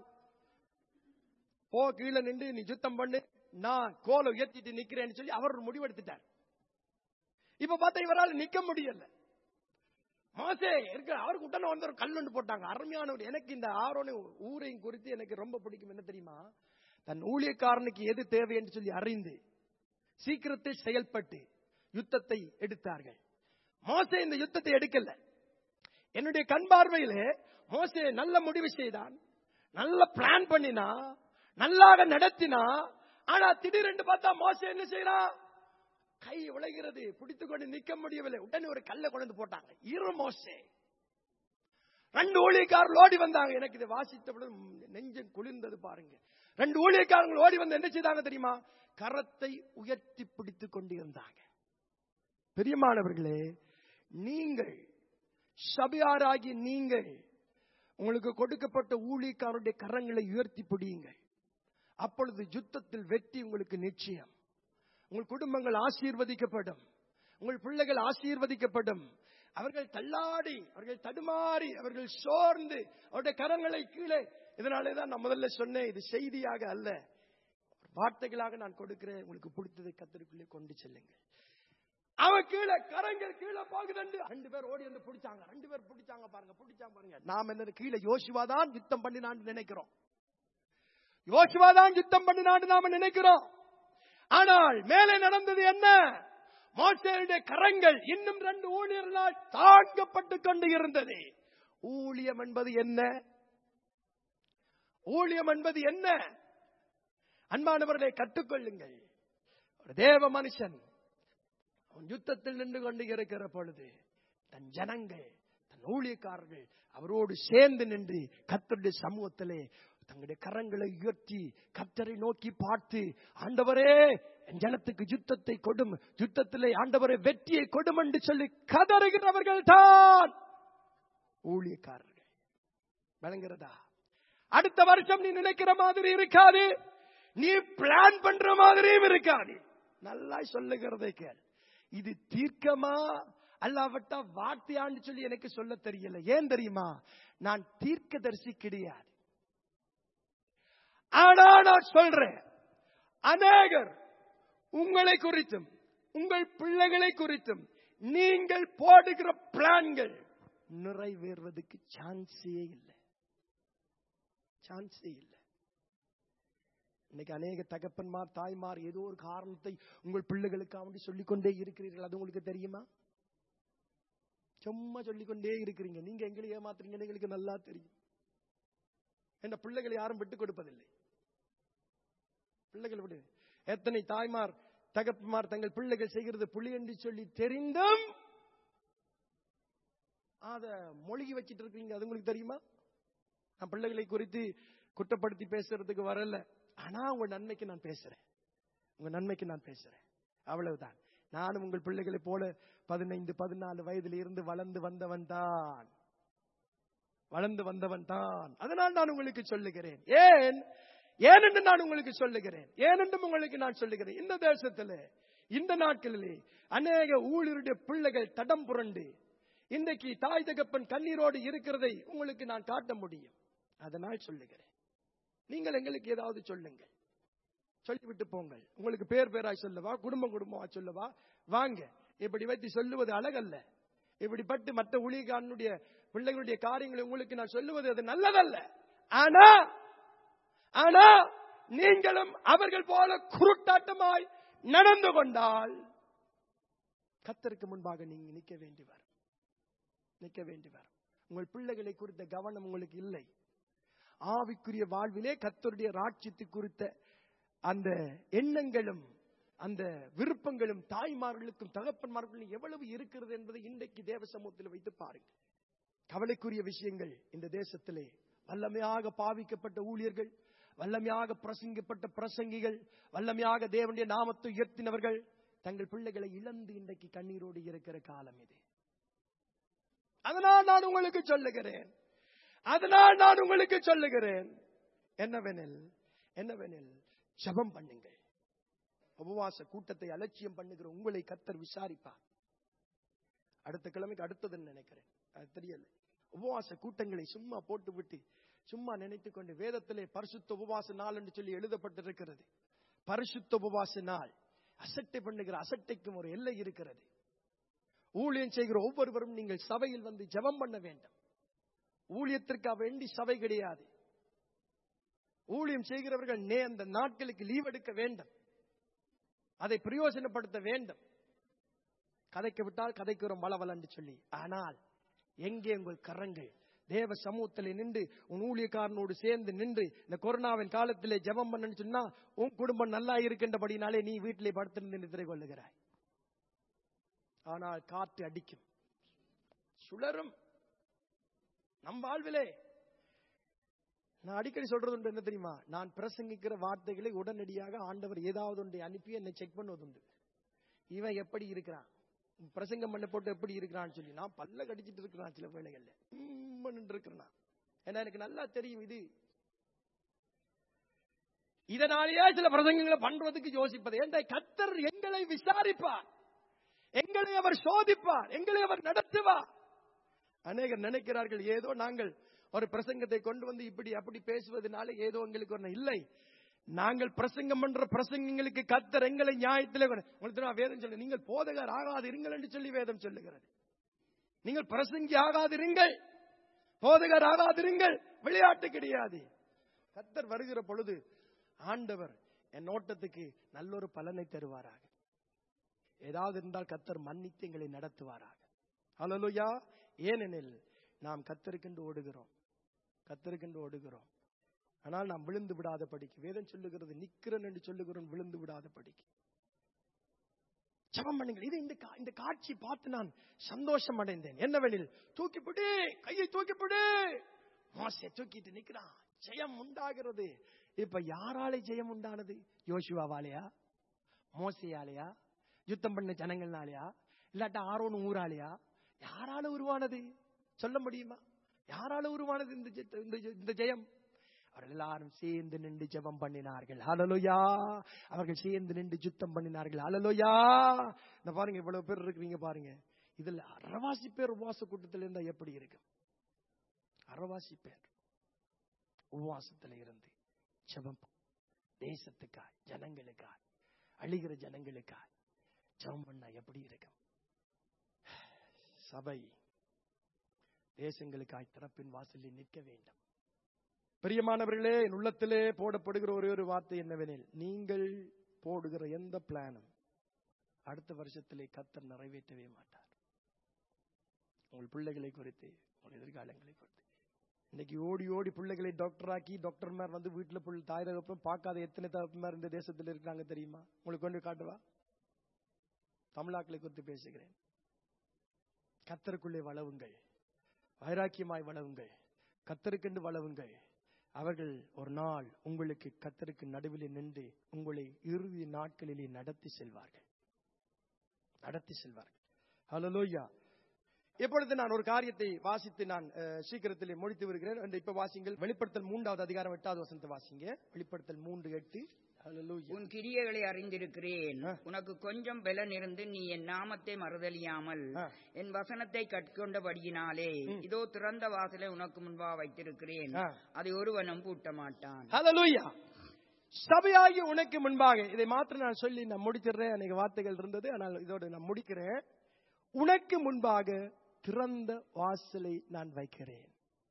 போ கீழே நின்று நீ சுத்தம் பண்ணு நான் கோலை உயர்த்திட்டு நிக்கிறேன்னு சொல்லி அவர் ஒரு முடிவெடுத்துட்டார் இப்ப பார்த்தா இவரால் நிக்க முடியல மோசே இருக்க அவருக்கு உடனே வந்து ஒரு கல் ஒன்று போட்டாங்க அருமையான ஒரு எனக்கு இந்த ஆரோனை ஊரையும் குறித்து எனக்கு ரொம்ப பிடிக்கும் என்ன தெரியுமா தன் ஊழியக்காரனுக்கு எது தேவை என்று சொல்லி அறிந்து சீக்கிரத்தை செயல்பட்டு யுத்தத்தை எடுத்தார்கள் மோசே இந்த யுத்தத்தை எடுக்கல என்னுடைய கண் பார்வையிலே மோசே நல்ல முடிவு செய்தான் நல்ல பிளான் பண்ணினா நல்லாக நடத்தினா ஆனா திடீரென்று பார்த்தா மோசே என்ன செய்யறான் கை உழைகிறது பிடித்து கொண்டு நிக்க முடியவில்லை உடனே ஒரு கல்லை கொண்டு வந்து போட்டாங்க இரு மோசே ரெண்டு ஊழியக்காரர்கள் ஓடி வந்தாங்க எனக்கு இதை வாசித்த நெஞ்சம் குளிர்ந்தது பாருங்க ரெண்டு ஊழியக்காரர்கள் ஓடி வந்து என்ன செய்தாங்க தெரியுமா கரத்தை உயர்த்தி பிடித்துக் கொண்டிருந்தாங்க பெரியமானவர்களே நீங்கள் சபையாராகி நீங்கள் உங்களுக்கு கொடுக்கப்பட்ட ஊழியக்காரருடைய கரங்களை உயர்த்தி பிடியுங்கள் அப்பொழுது யுத்தத்தில் வெற்றி உங்களுக்கு நிச்சயம் உங்கள் குடும்பங்கள் ஆசீர்வதிக்கப்படும் உங்கள் பிள்ளைகள் ஆசீர்வதிக்கப்படும் அவர்கள் தள்ளாடி அவர்கள் தடுமாறி அவர்கள் சோர்ந்து அவருடைய கரங்களை கீழே இதனாலே தான் நான் முதல்ல சொன்னேன் இது செய்தியாக அல்ல வார்த்தைகளாக நான் கொடுக்கிறேன் உங்களுக்கு பிடித்ததை கத்தருக்குள்ளே கொண்டு செல்லுங்கள் அவன் கீழே கரங்கள் கீழே பாக்குதண்டு ரெண்டு பேர் ஓடி வந்து பிடிச்சாங்க ரெண்டு பேர் பிடிச்சாங்க பாருங்க பிடிச்சாங்க பாருங்க நாம் என்ன கீழே யோசுவா தான் யுத்தம் பண்ணினான்னு நினைக்கிறோம் யோசுவா தான் யுத்தம் பண்ணினான்னு நாம நினைக்கிறோம் ஆனால் மேலே நடந்தது என்ன மோசேயுடைய கரங்கள் இன்னும் ரெண்டு ஊழியர்களால் தாங்கப்பட்டு கொண்டு இருந்தது ஊழியம் என்பது என்ன ஊழியம் என்பது என்ன அன்பானவர்களை கற்றுக்கொள்ளுங்கள் ஒரு தேவ மனுஷன் அவன் யுத்தத்தில் நின்று கொண்டு இருக்கிற பொழுது தன் ஜனங்கள் தன் ஊழியக்காரர்கள் அவரோடு சேர்ந்து நின்று கத்தருடைய சமூகத்திலே தங்களுடைய கரங்களை உயர்த்தி கத்தரை நோக்கி பார்த்து ஆண்டவரே என் ஜனத்துக்கு யுத்தத்தை கொடும் யுத்தத்திலே ஆண்டவரே வெற்றியை கொடும் என்று சொல்லி கதறுகிறவர்கள் தான் ஊழியக்காரர்கள் விளங்குறதா அடுத்த வருஷம் நீ நினைக்கிற மாதிரி இருக்காது நீ பிளான் பண்ற மாதிரியும் இருக்காது நல்லா சொல்லுகிறதை கேள் இது தீர்க்கமா அல்லாவட்டா வார்த்தையான்னு சொல்லி எனக்கு சொல்ல தெரியல ஏன் தெரியுமா நான் தீர்க்கதரிசி கிடையாது ஆனா நான் சொல்றேன் அநேகர் உங்களை குறித்தும் உங்கள் பிள்ளைகளை குறித்தும் நீங்கள் போடுகிற பிளான்கள் நிறைவேறுவதற்கு சான்ஸே இல்லை சான்ஸே இல்லை இன்னைக்கு அநேக தகப்பன்மார் தாய்மார் ஏதோ ஒரு காரணத்தை உங்கள் பிள்ளைகளுக்காக சொல்லிக் கொண்டே இருக்கிறீர்கள் அது உங்களுக்கு தெரியுமா சும்மா சொல்லிக்கொண்டே இருக்கிறீங்க நீங்க எங்களை ஏமாத்துறீங்கன்னு எங்களுக்கு நல்லா தெரியும் என்ன பிள்ளைகளை யாரும் விட்டு கொடுப்பதில்லை பிள்ளைகள் விடு எத்தனை தாய்மார் தகப்பமார் தங்கள் பிள்ளைகள் செய்கிறது புள்ளி என்று சொல்லி தெரிந்தும் அத மொழிகி வச்சிட்டு இருக்கீங்க அது உங்களுக்கு தெரியுமா நான் பிள்ளைகளை குறித்து குற்றப்படுத்தி பேசுறதுக்கு வரல ஆனா உங்க நன்மைக்கு நான் பேசுறேன் உங்க நன்மைக்கு நான் பேசுறேன் அவ்வளவுதான் நானும் உங்கள் பிள்ளைகளை போல பதினைந்து பதினாலு வயதில் இருந்து வளர்ந்து வந்தவன் தான் வளர்ந்து வந்தவன் தான் அதனால் நான் உங்களுக்கு சொல்லுகிறேன் ஏன் ஏனென்று நான் உங்களுக்கு சொல்லுகிறேன் ஏனென்றும் உங்களுக்கு நான் சொல்லுகிறேன் இந்த தேசத்திலே இந்த நாட்களிலே அநேக ஊழியருடைய பிள்ளைகள் தடம் புரண்டு இன்றைக்கு தாய் தகப்பன் கண்ணீரோடு இருக்கிறதை உங்களுக்கு நான் காட்ட முடியும் அதனால் சொல்லுகிறேன் நீங்கள் எங்களுக்கு ஏதாவது சொல்லுங்கள் சொல்லிவிட்டு போங்கள் உங்களுக்கு பேர் பேராய் சொல்லவா குடும்பம் குடும்பமா சொல்லவா வாங்க இப்படி வைத்து சொல்லுவது அழகல்ல இப்படிப்பட்டு மற்ற ஊழியக்காரனுடைய பிள்ளைகளுடைய காரியங்களை உங்களுக்கு நான் சொல்லுவது அது நல்லதல்ல ஆனா ஆனா நீங்களும் அவர்கள் போல குருட்டாட்டமாய் நடந்து கொண்டால் கத்தருக்கு முன்பாக நீங்க நிக்க வேண்டி வரும் நிக்க வேண்டி வரும் உங்கள் பிள்ளைகளை குறித்த கவனம் உங்களுக்கு இல்லை ஆவிக்குரிய வாழ்விலே கத்தருடைய ராட்சியத்தை குறித்த அந்த எண்ணங்களும் அந்த விருப்பங்களும் தாய்மார்களுக்கும் தகப்பன்மார்களுக்கும் எவ்வளவு இருக்கிறது என்பதை இன்றைக்கு தேவ சமூகத்தில் வைத்து பாருங்கள் கவலைக்குரிய விஷயங்கள் இந்த தேசத்திலே வல்லமையாக பாவிக்கப்பட்ட ஊழியர்கள் வல்லமையாக பிரசங்கிக்கப்பட்ட பிரசங்கிகள் வல்லமையாக தேவனுடைய நாமத்தை உயர்த்தினவர்கள் தங்கள் பிள்ளைகளை இழந்து இன்றைக்கு கண்ணீரோடு இருக்கிற காலம் இது அதனால் நான் உங்களுக்கு சொல்லுகிறேன் அதனால் நான் உங்களுக்கு சொல்லுகிறேன் என்னவெனில் என்னவெனில் ஜபம் பண்ணுங்கள் உபவாச கூட்டத்தை அலட்சியம் பண்ணுகிற உங்களை கத்தர் விசாரிப்பார் அடுத்த கிழமைக்கு அடுத்ததுன்னு நினைக்கிறேன் அது தெரியல உபவாச கூட்டங்களை சும்மா போட்டு விட்டு சும்மா நினைத்துக் கொண்டு வேதத்திலே பரிசுத்த உபவாச நாள் என்று சொல்லி எழுதப்பட்டிருக்கிறது பரிசுத்த உபவாச நாள் அசட்டை பண்ணுகிற அசட்டைக்கும் ஒரு எல்லை இருக்கிறது ஊழியம் செய்கிற ஒவ்வொருவரும் நீங்கள் சபையில் வந்து ஜெபம் பண்ண வேண்டும் ஊழியத்திற்காக வேண்டி சபை கிடையாது ஊழியம் செய்கிறவர்கள் நே அந்த நாட்களுக்கு லீவ் எடுக்க வேண்டும் அதை பிரயோஜனப்படுத்த வேண்டும் கதைக்கு விட்டால் கதைக்கிறோம் வளவலன்னு சொல்லி ஆனால் எங்கே உங்கள் கரங்கள் தேவ சமூகத்தில் நின்று உன் ஊழியக்காரனோடு சேர்ந்து நின்று இந்த கொரோனாவின் காலத்திலே ஜெபம் பண்ணன்னு சொன்னா உன் குடும்பம் நல்லா இருக்கின்றபடினாலே நீ வீட்டிலே படுத்திருந்து நித்திரை கொள்ளுகிறாய் ஆனால் காற்று அடிக்கும் சுழரும் நம் வாழ்விலே நான் அடிக்கடி சொல்றது உண்டு என்ன தெரியுமா நான் பிரசங்கிக்கிற வார்த்தைகளை உடனடியாக ஆண்டவர் ஏதாவது ஒன்றை அனுப்பி என்னை செக் பண்ணுவது உண்டு இவன் எப்படி இருக்கிறான் பிரசங்கம் பண்ண போட்டு எப்படி இருக்கிறான்னு சொல்லி நான் பல்ல கடிச்சிட்டு இருக்கிறான் சில வேளைகள்ல நின்று இருக்கிறான் ஏன்னா எனக்கு நல்லா தெரியும் இது இதனாலேயே சில பிரசங்கங்களை பண்றதுக்கு யோசிப்பது ஏன்டா கத்தர் எங்களை விசாரிப்பார் எங்களை அவர் சோதிப்பார் எங்களை அவர் நடத்துவார் அநேகர் நினைக்கிறார்கள் ஏதோ நாங்கள் ஒரு பிரசங்கத்தை கொண்டு வந்து இப்படி அப்படி பேசுவதனால ஏதோ எங்களுக்கு ஒண்ணு இல்லை நாங்கள் பிரசங்கம் பண்ற பிரசங்கங்களுக்கு கத்தர் எங்களை நியாயத்தில் உங்களுக்கு தெரியுமா வேதம் சொல்லு நீங்கள் போதகர் ஆகாதிருங்கள் என்று சொல்லி வேதம் சொல்லுகிறது நீங்கள் பிரசங்கி ஆகாதிருங்கள் போதகர் ஆகாதிருங்கள் விளையாட்டு கிடையாது கத்தர் வருகிற பொழுது ஆண்டவர் என் நோட்டத்துக்கு நல்லொரு பலனை தருவாராக ஏதாவது இருந்தால் கத்தர் மன்னித்து எங்களை நடத்துவாராக ஹalleluya ஏனெனில் நாம் கத்தருக்கென்று ஓடுகிறோம் கத்தருக்கென்று ஓடுகிறோம் ஆனால் நாம் விழுந்து விடாத படிக்கு வேதம் சொல்லுகிறது நிக்கிறன் என்று சொல்லுகிறோம் விழுந்து விடாத படிக்கு ஜெபம் பண்ணுங்கள் இது இந்த கா- இந்த காட்சி பார்த்து நான் சந்தோஷம் அடைந்தேன் என்னவெனில் தூக்கிப்பிடு கையை தூக்கிப்பிடு மோசை தூக்கிட்டு நிக்கிறான் ஜெயம் உண்டாகிறது இப்ப யாராலே ஜெயம் உண்டானது யோசுவாவாலையா மோசையாலையா யுத்தம் பண்ண ஜனங்கள்னாலயா இல்லாட்டா ஆரோன் ஊராலையா யாரால உருவானது சொல்ல முடியுமா யாரால உருவானது இந்த ஜெ- இந்த ஜெ- இந்த ஜெயம் அவர்கள் எல்லாரும் சேர்ந்து நின்று ஜெபம் பண்ணினார்கள் ஹalleluya அவர்கள் சேர்ந்து நின்று யுத்தம் பண்ணினார்கள் ஹalleluya இந்த பாருங்க இவ்வளவு பேர் இருக்கிறீங்க பாருங்க இதுல அறவாசி பேர் உபவாச கூட்டத்தில் இருந்தா எப்படி இருக்கும் அறவாசி பேர் உபவாசத்துல இருந்து ஜெபம் தேசத்துக்காய் ஜனங்களுக்காய் அழிகிற ஜனங்களுக்காய் ஜெபம் பண்ணா எப்படி இருக்கும் சபை தேசங்களுக்காய் திறப்பின் வாசலில் நிற்க வேண்டும் பிரியமானவர்களே என் உள்ளத்திலே போடப்படுகிற ஒரே ஒரு வார்த்தை என்னவெனில் நீங்கள் போடுகிற எந்த பிளானும் அடுத்த வருஷத்திலே கத்தர் நிறைவேற்றவே மாட்டார் உங்கள் பிள்ளைகளை குறித்து உங்கள் எதிர்காலங்களை குறித்து இன்னைக்கு ஓடி ஓடி பிள்ளைகளை டாக்டர் ஆக்கி டாக்டர்மார் வந்து வீட்டுல புள்ள தாய் தகப்பன் பார்க்காத எத்தனை தகப்பன்மார் இந்த தேசத்தில் இருக்காங்க தெரியுமா உங்களுக்கு கொண்டு காட்டுவா தமிழாக்களை குறித்து பேசுகிறேன் கத்தருக்குள்ளே வளவுங்கள் வைராக்கியமாய் வளவுங்கள் கத்தருக்கென்று வளவுங்கள் அவர்கள் ஒரு நாள் உங்களுக்கு கத்தருக்கு நடுவிலே நின்று உங்களை இறுதி நாட்களிலே நடத்தி செல்வார்கள் நடத்தி செல்வார்கள் ஹalleluya இப்பொழுது நான் ஒரு காரியத்தை வாசித்து நான் அஹ், சீக்கிரத்திலே முடித்து வருகிறேன் அந்த இப்ப வாசிங்கள் வெளிப்படுத்தல் மூன்றாவது அதிகாரம் எட்டாவது வசனத்தை வாசிங்க வெளிப்படுத்தல் மூன்று எட்டு ஹalleluya உன் கிரியைகளை அறிந்திருக்கிறேன் ஆ. உனக்கு கொஞ்சம் பலன் இருந்து நீ என் நாமத்தை மறுதலியாமல் ஆ. என் வசனத்தை கற்கொண்டபடியினாலே இதோ திறந்த வாசலை உனக்கு முன்பா வைத்திருக்கிறேன் ஆ. அதை ஒருவனும் பூட்ட மாட்டான் ஹalleluya சபையாகி உனக்கு முன்பாக இதை மாத்திரம் நான் சொல்லி நான் முடிச்சிடுறேன் அநேக வார்த்தைகள் இருந்தது ஆனால் இதோட நான் முடிக்கிறேன் உனக்கு முன்பாக திறந்த வாசலை நான் வைக்கிறேன்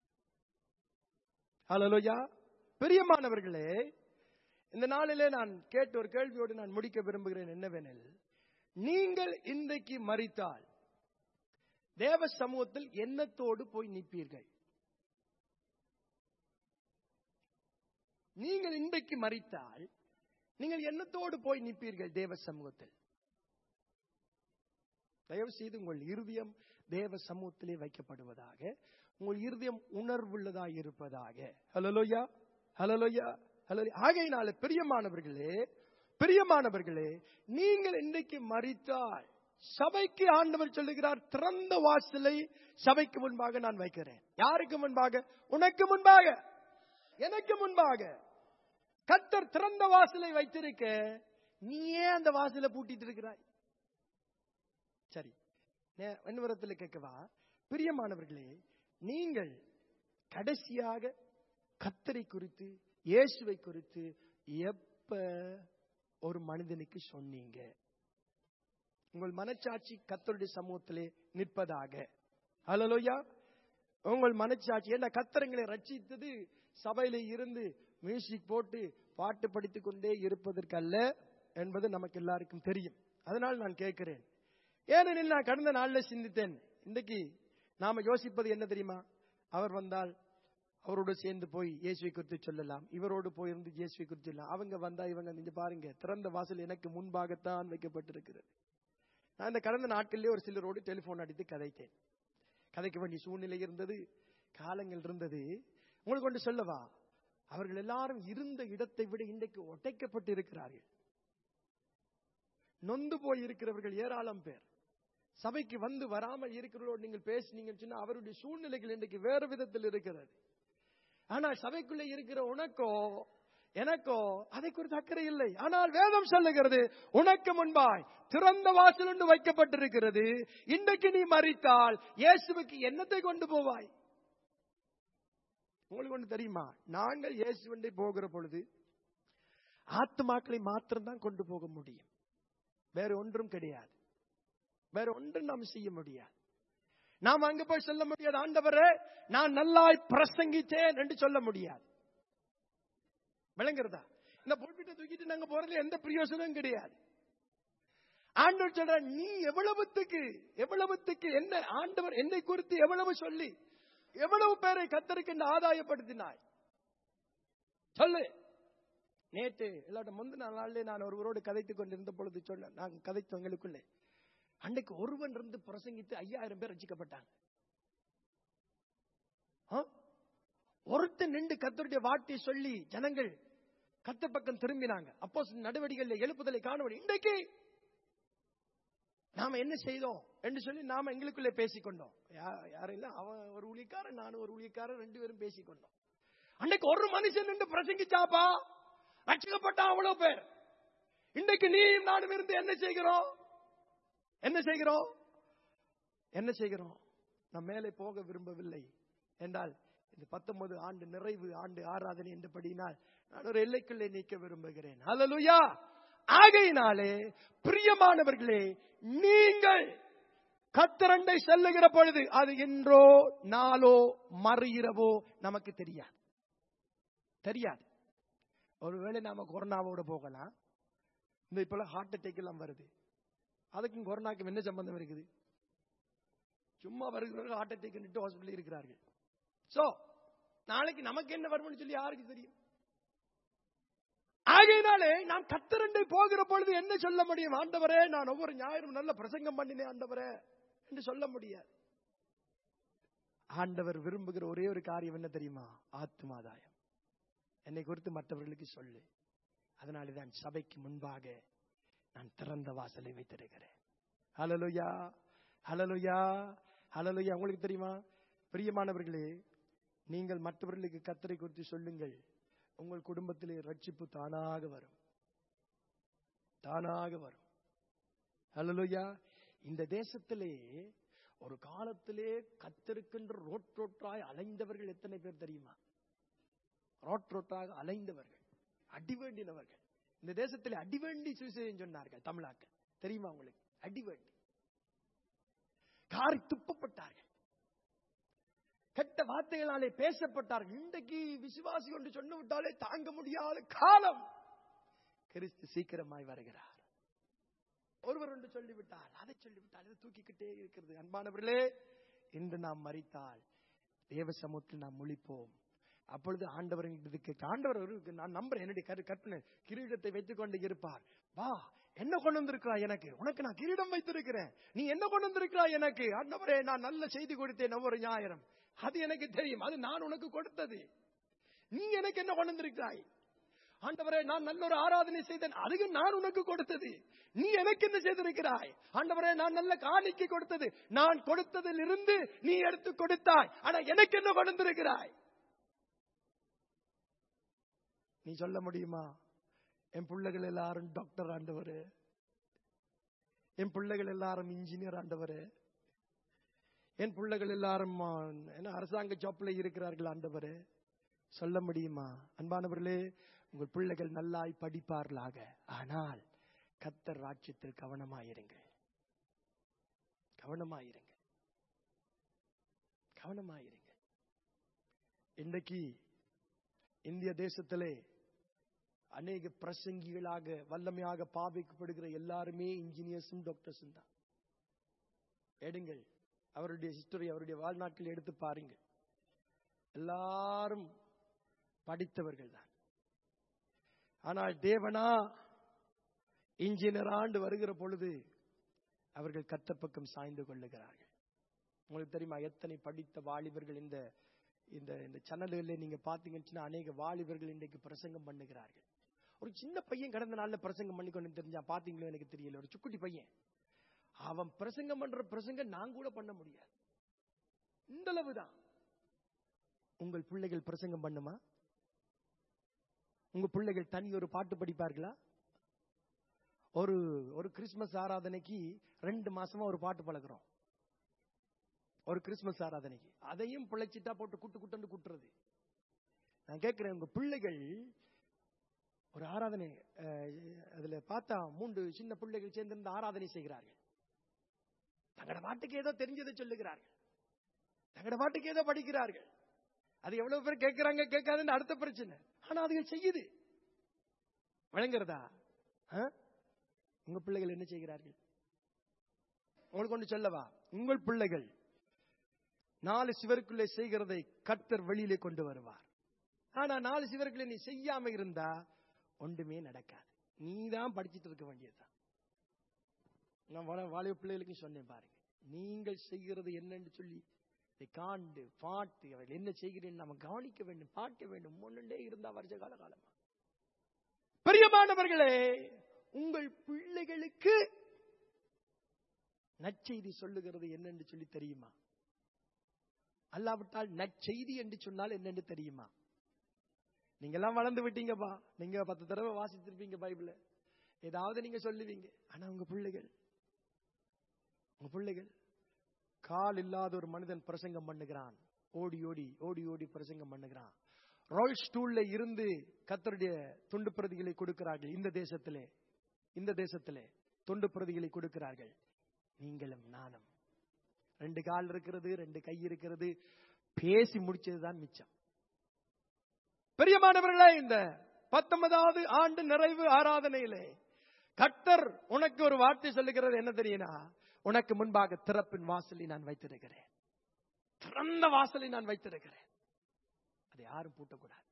ஹalleluya பிரியமானவர்களே இந்த நாளிலே நான் கேட்ட ஒரு கேள்வியோடு நான் முடிக்க விரும்புகிறேன் என்னவெனில் நீங்கள் இன்றைக்கு மறித்தால் தேவ சமூகத்தில் எண்ணத்தோடு போய் நிற்பீர்கள் நீங்கள் இன்றைக்கு மறித்தால் நீங்கள் எண்ணத்தோடு போய் நிற்பீர்கள் தேவ சமூகத்தில் தயவு செய்து உங்கள் இருதயம் தேவ சமூகத்திலே வைக்கப்படுவதாக உங்கள் இருதயம் உணர்வுள்ளதாக இருப்பதாக ஹலலோயா ஹலலோயா ஹலோ ஆகையினால பிரியமானவர்களே பிரியமானவர்களே நீங்கள் இன்றைக்கு மறித்தால் சபைக்கு ஆண்டவர் சொல்லுகிறார் திறந்த வாசலை சபைக்கு முன்பாக நான் வைக்கிறேன் யாருக்கு முன்பாக உனக்கு முன்பாக எனக்கு முன்பாக கத்தர் திறந்த வாசலை வைத்திருக்க நீ ஏன் அந்த வாசலை பூட்டிட்டு இருக்கிறாய் சரி விவரத்தில் கேட்கவா பிரியமானவர்களே நீங்கள் கடைசியாக கத்தரை குறித்து இயேசுவை குறித்து எப்ப ஒரு மனிதனுக்கு சொன்னீங்க உங்கள் மனச்சாட்சி கத்தருடைய சமூகத்திலே நிற்பதாக ஹalleluya உங்கள் மனச்சாட்சி ஏன்னா கத்தரங்களை ரட்சித்தது சபையில இருந்து மியூசிக் போட்டு பாட்டு படித்துக் கொண்டே இருப்பதற்கல்ல என்பது நமக்கு எல்லாருக்கும் தெரியும் அதனால் நான் கேட்கிறேன் ஏனெனில் நான் கடந்த நாள்ல சிந்தித்தேன் இன்றைக்கு நாம யோசிப்பது என்ன தெரியுமா அவர் வந்தால் அவரோடு சேர்ந்து போய் இயேசுவை குறித்து சொல்லலாம் இவரோடு போயிருந்து இயேசுவை குறித்து சொல்லலாம் அவங்க வந்தா இவங்க நீங்க பாருங்க திறந்த வாசல் எனக்கு முன்பாகத்தான் வைக்கப்பட்டிருக்கிறது நான் இந்த கடந்த நாட்களிலே ஒரு சிலரோடு டெலிபோன் அடித்து கதைத்தேன் கதைக்க வேண்டிய சூழ்நிலை இருந்தது காலங்கள் இருந்தது உங்களுக்கு ஒன்று சொல்லவா அவர்கள் எல்லாரும் இருந்த இடத்தை விட இன்றைக்கு ஒட்டைக்கப்பட்டு இருக்கிறார்கள் நொந்து போய் இருக்கிறவர்கள் ஏராளம் பேர் சபைக்கு வந்து வராமல் இருக்கிறவர்களோடு நீங்கள் பேசினீங்கன்னு சொன்னா அவருடைய சூழ்நிலைகள் இன்றைக்கு வேறு விதத்தில் இருக்கிறது ஆனா சபைக்குள்ளே இருக்கிற உனக்கோ எனக்கோ அதை குறித்து அக்கறை இல்லை ஆனால் வேதம் சொல்லுகிறது உனக்கு முன்பாய் திறந்த வாசல் ஒன்று வைக்கப்பட்டிருக்கிறது இன்றைக்கு நீ மறித்தால் இயேசுவுக்கு என்னத்தை கொண்டு போவாய் உங்களுக்கு ஒன்று தெரியுமா நாங்கள் இயேசுவண்டை போகிற பொழுது ஆத்துமாக்களை மாத்திரம்தான் கொண்டு போக முடியும் வேற ஒன்றும் கிடையாது வேற ஒன்றும் நாம் செய்ய முடியாது நாம் அங்க போய் சொல்ல முடியாது ஆண்டவரே நான் நல்லாய் பிரசங்கித்தேன் என்று சொல்ல முடியாது விளங்குறதா இந்த பொல்பிட்ட தூக்கிட்டு நாங்க போறதுல எந்த பிரயோசனமும் கிடையாது ஆண்டவர் சொல்ற நீ எவ்வளவுத்துக்கு எவ்வளவுத்துக்கு என்ன ஆண்டவர் என்னை குறித்து எவ்வளவு சொல்லி எவ்வளவு பேரை கத்தருக்கு ஆதாயப்படுத்தினாய் சொல்லு நேற்று இல்லாட்ட முந்தின நாள்ல நான் ஒருவரோடு கதைத்துக் கொண்டிருந்த பொழுது சொன்னேன் நான் கதைத்தவங்களுக்குள்ளே அன்னைக்கு ஒருவன் இருந்து பிரசங்கித்து ஐயாயிரம் பேர் ரசிக்கப்பட்டாங்க ஆ? ஒருத்தன் நின்று கத்தருடைய வார்த்தையை சொல்லி ஜனங்கள் கத்த பக்கம் திரும்பினாங்க அப்போ நடவடிக்கைகள் எழுப்புதலை காணவில்லை இன்றைக்கு நாம என்ன செய்தோம் என்று சொல்லி நாம எங்களுக்குள்ளே பேசிக்கொண்டோம் யா- யாரும் இல்ல அவன் ஒரு ஊழியக்காரன் நானும் ஒரு ஊழியக்காரன் ரெண்டு பேரும் பேசிக்கொண்டோம் அன்னைக்கு ஒரு மனுஷன் நின்று பிரசங்கிச்சாப்பா ரட்சிக்கப்பட்டான் அவ்வளவு பேர் இன்றைக்கு நீயும் நானும் இருந்து என்ன செய்கிறோம் என்ன செய்கிறோம் என்ன செய்கிறோம் நாம் மேலே போக விரும்பவில்லை என்றால் இந்த பத்தொன்பது ஆண்டு நிறைவு ஆண்டு ஆராதனை என்றபடியினால் நான் ஒரு எல்லைக்குள்ளே நீக்க விரும்புகிறேன் ஹalleluya ஆகையினாலே பிரியமானவர்களே நீங்கள் கத்தரண்டை செல்லுகிற பொழுது அது இன்றோ நாளோ மறு இரவோ நமக்கு தெரியாது தெரியாது ஒருவேளை நாம கொரோனாவோட போகலாம் இந்த இப்ப ஹார்ட் அட்டாக் எல்லாம் வருது அதுக்கும் கொரோனாக்கும் என்ன சம்பந்தம் இருக்குது சும்மா வருகிறவர்கள் ஹார்ட் அட்டாக் ஹாஸ்பிட்டல் இருக்கிறார்கள் சோ நாளைக்கு நமக்கு என்ன வரும்னு சொல்லி யாருக்கு தெரியும் ஆகையினாலே நாம் கத்தரண்டை போகிற பொழுது என்ன சொல்ல முடியும் ஆண்டவரே நான் ஒவ்வொரு ஞாயிறும் நல்ல பிரசங்கம் பண்ணினேன் ஆண்டவரே என்று சொல்ல முடியாது ஆண்டவர் விரும்புகிற ஒரே ஒரு காரியம் என்ன தெரியுமா ஆத்மாதாயம் என்னை குறித்து மற்றவர்களுக்கு சொல்லு அதனால்தான் சபைக்கு முன்பாக நான் திறந்த வாசலை வைத்திருக்கிறேன் ஹalleluya ஹalleluya ஹalleluya உங்களுக்கு தெரியுமா பிரியமானவர்களே நீங்கள் மற்றவர்களுக்கு கத்தரை குறித்து சொல்லுங்கள் உங்கள் குடும்பத்திலே ரட்சிப்பு தானாக வரும் தானாக வரும் ஹalleluya இந்த தேசத்திலே ஒரு காலத்திலே கத்திருக்கின்ற ரோட் ரோட்டாய் அலைந்தவர்கள் எத்தனை பேர் தெரியுமா ரோட் ரோட்டாக அலைந்தவர்கள் அடிவேண்டினவர்கள் இந்த தேசத்தில் அடிவேண்டி சுவிசேஷம் சொன்னார்கள் தமிழாக்கள் தெரியுமா உங்களுக்கு அடிவேண்டி காரி துப்பப்பட்டார்கள் கெட்ட வார்த்தைகளாலே பேசப்பட்டார்கள் இன்றைக்கு விசுவாசி ஒன்று சொன்னு விட்டாலே தாங்க முடியாத காலம் கிறிஸ்து சீக்கிரமாய் வருகிறார் ஒருவர் ஒன்று சொல்லிவிட்டால் அதை சொல்லிவிட்டால் இதை தூக்கிக்கிட்டே இருக்கிறது அன்பானவர்களே இன்று நாம் மறித்தால் தேவ சமூகத்தில் நாம் முழிப்போம் அப்பொழுது ஆண்டவர் எங்களுக்கு கேட்க ஆண்டவர் ஒரு- நான் நம்புறேன் என்னுடைய கரு கற்பனை கிரீடத்தை வைத்துக் கொண்டு இருப்பார் வா என்ன கொண்டு வந்திருக்கிறாய் எனக்கு உனக்கு நான் கிரீடம் வைத்திருக்கிறேன் நீ என்ன கொண்டு வந்திருக்கிறாய் எனக்கு ஆண்டவரே நான் நல்ல செய்தி கொடுத்தேன் ஒவ்வொரு ஞாயிறம் அது எனக்கு தெரியும் அது நான் உனக்கு கொடுத்தது நீ எனக்கு என்ன கொண்டு வந்திருக்கிறாய் ஆண்டவரே நான் நல்ல ஒரு ஆராதனை செய்தேன் அதுவும் நான் உனக்கு கொடுத்தது நீ எனக்கு என்ன செய்திருக்கிறாய் ஆண்டவரே நான் நல்ல காணிக்கை கொடுத்தது நான் கொடுத்ததில் இருந்து நீ எடுத்து கொடுத்தாய் ஆனா எனக்கு என்ன கொண்டு வந்திருக்கிறாய் நீ சொல்ல முடியுமா என் பிள்ளைகள் எல்லாரும் டாக்டர் ஆண்டவரு என் பிள்ளைகள் எல்லாரும் இன்ஜினியர் ஆண்டவரு என் பிள்ளைகள் எல்லாரும் ஆ, என்ன அரசாங்க ஜாப்ல இருக்கிறார்கள் ஆண்டவரு சொல்ல முடியுமா அன்பானவர்களே உங்கள் பிள்ளைகள் நல்லாய் படிப்பார்களாக ஆனால் கத்தர் ராஜ்யத்தில் கவனமாயிருங்கள் கவனமாயிருங்கள் கவனமாயிருங்கள் இன்றைக்கு இந்திய தேசத்திலே அநேக பிரசங்கிகளாக வல்லமையாக பாவிக்கப்படுகிற எல்லாருமே இன்ஜினியர்ஸும் டாக்டர்ஸும் தான் எடுங்கள் அவருடைய ஹிஸ்டரி அவருடைய வாழ்நாட்டில் எடுத்து பாருங்கள் எல்லாரும் படித்தவர்கள் தான் ஆனால் தேவனா இன்ஜினியர் ஆண்டு வருகிற பொழுது அவர்கள் கத்த பக்கம் சாய்ந்து கொள்ளுகிறார்கள் உங்களுக்கு தெரியுமா எத்தனை படித்த வாலிபர்கள் இந்த இந்த இந்த சேனல்களில் நீங்க பாத்தீங்கன்னு சொன்னா அநேக வாலிபர்கள் இன்றைக்கு பிரசங்கம் பண்ணுகிறார்கள் ஒரு சின்ன பையன் கடந்த நாள்ல பிரசங்கம் பண்ணி கொண்டு தெரிஞ்சா பாத்தீங்களோ எனக்கு தெரியல ஒரு சுக்குட்டி பையன் அவன் பிரசங்கம் பண்ற பிரசங்கம் நான் கூட பண்ண முடியாது இந்த அளவுதான் உங்கள் பிள்ளைகள் பிரசங்கம் பண்ணுமா உங்க பிள்ளைகள் தனி ஒரு பாட்டு படிப்பார்களா ஒரு ஒரு கிறிஸ்மஸ் ஆராதனைக்கு ரெண்டு மாசமா ஒரு பாட்டு பழகுறோம் ஒரு கிறிஸ்மஸ் ஆராதனைக்கு அதையும் பிழைச்சிட்டா போட்டு குட்டு குட்டுன்னு குட்டுறது நான் கேட்கிறேன் உங்க பிள்ளைகள் ஒரு ஆராதனை அஹ், அதுல பார்த்தா மூன்று சின்ன பிள்ளைகள் சேர்ந்திருந்து ஆராதனை செய்கிறார்கள் தங்களோட பாட்டுக்கு ஏதோ தெரிஞ்சதை சொல்லுகிறார்கள் தங்களோட பாட்டுக்கு ஏதோ படிக்கிறார்கள் அது எவ்வளவு பேர் கேட்கிறாங்க கேட்காதுன்னு அடுத்த பிரச்சனை ஆனா அதுகள் செய்யுது வழங்குறதா ஆ? உங்க பிள்ளைகள் என்ன செய்கிறார்கள் உங்களுக்கு ஒன்று சொல்லவா உங்கள் பிள்ளைகள் நாலு சிவருக்குள்ளே செய்கிறதை கர்த்தர் வெளியிலே கொண்டு வருவார் ஆனா நாலு சிவர்களை நீ செய்யாம இருந்தா ஒன்றுமே நடக்காது நீ தான் படிச்சிட்டு இருக்க வேண்டியதுதான் நான் வள வாலிப பிள்ளைகளுக்கு சொன்னேன் பாருங்க நீங்கள் செய்கிறது என்னன்னு சொல்லி இதை காண்டு பாட்டு அவர்கள் என்ன செய்கிறேன்னு நம்ம கவனிக்க வேண்டும் பார்க்க வேண்டும் முன்னே இருந்தா வருஷ கால காலமா பிரியமானவர்களே உங்கள் பிள்ளைகளுக்கு நற்செய்தி சொல்லுகிறது என்னன்னு சொல்லி தெரியுமா அல்லாவிட்டால் நற்செய்தி என்று சொன்னால் என்னன்னு தெரியுமா நீங்க எல்லாம் வளர்ந்து விட்டீங்கப்பா நீங்க பத்து தடவை வாசிச்சிருப்பீங்க பைபிள ஏதாவது நீங்க சொல்லுவீங்க ஆனா உங்க பிள்ளைகள் உங்க பிள்ளைகள் கால் இல்லாத ஒரு மனிதன் பிரசங்கம் பண்ணுகிறான் ஓடி ஓடி ஓடி ஓடி பிரசங்கம் பண்ணுகிறான் ரோல் ஸ்டூல்ல இருந்து கத்தருடைய துண்டு பிரதிகளை கொடுக்கிறார்கள் இந்த தேசத்திலே இந்த தேசத்திலே துண்டு பிரதிகளை கொடுக்கிறார்கள் நீங்களும் நானும் ரெண்டு கால் இருக்கிறது ரெண்டு கை இருக்கிறது பேசி முடிச்சதுதான் மிச்சம் பெரியமானவர்களே இந்த பத்தொன்பதாவது ஆண்டு நிறைவு ஆராதனையிலே கர்த்தர் உனக்கு ஒரு வார்த்தை சொல்லுகிறது என்ன தெரியுமா உனக்கு முன்பாக திறப்பின் வாசலை நான் வைத்திருக்கிறேன் திறந்த வாசலை நான் வைத்திருக்கிறேன் அதை யாரும் பூட்டக்கூடாது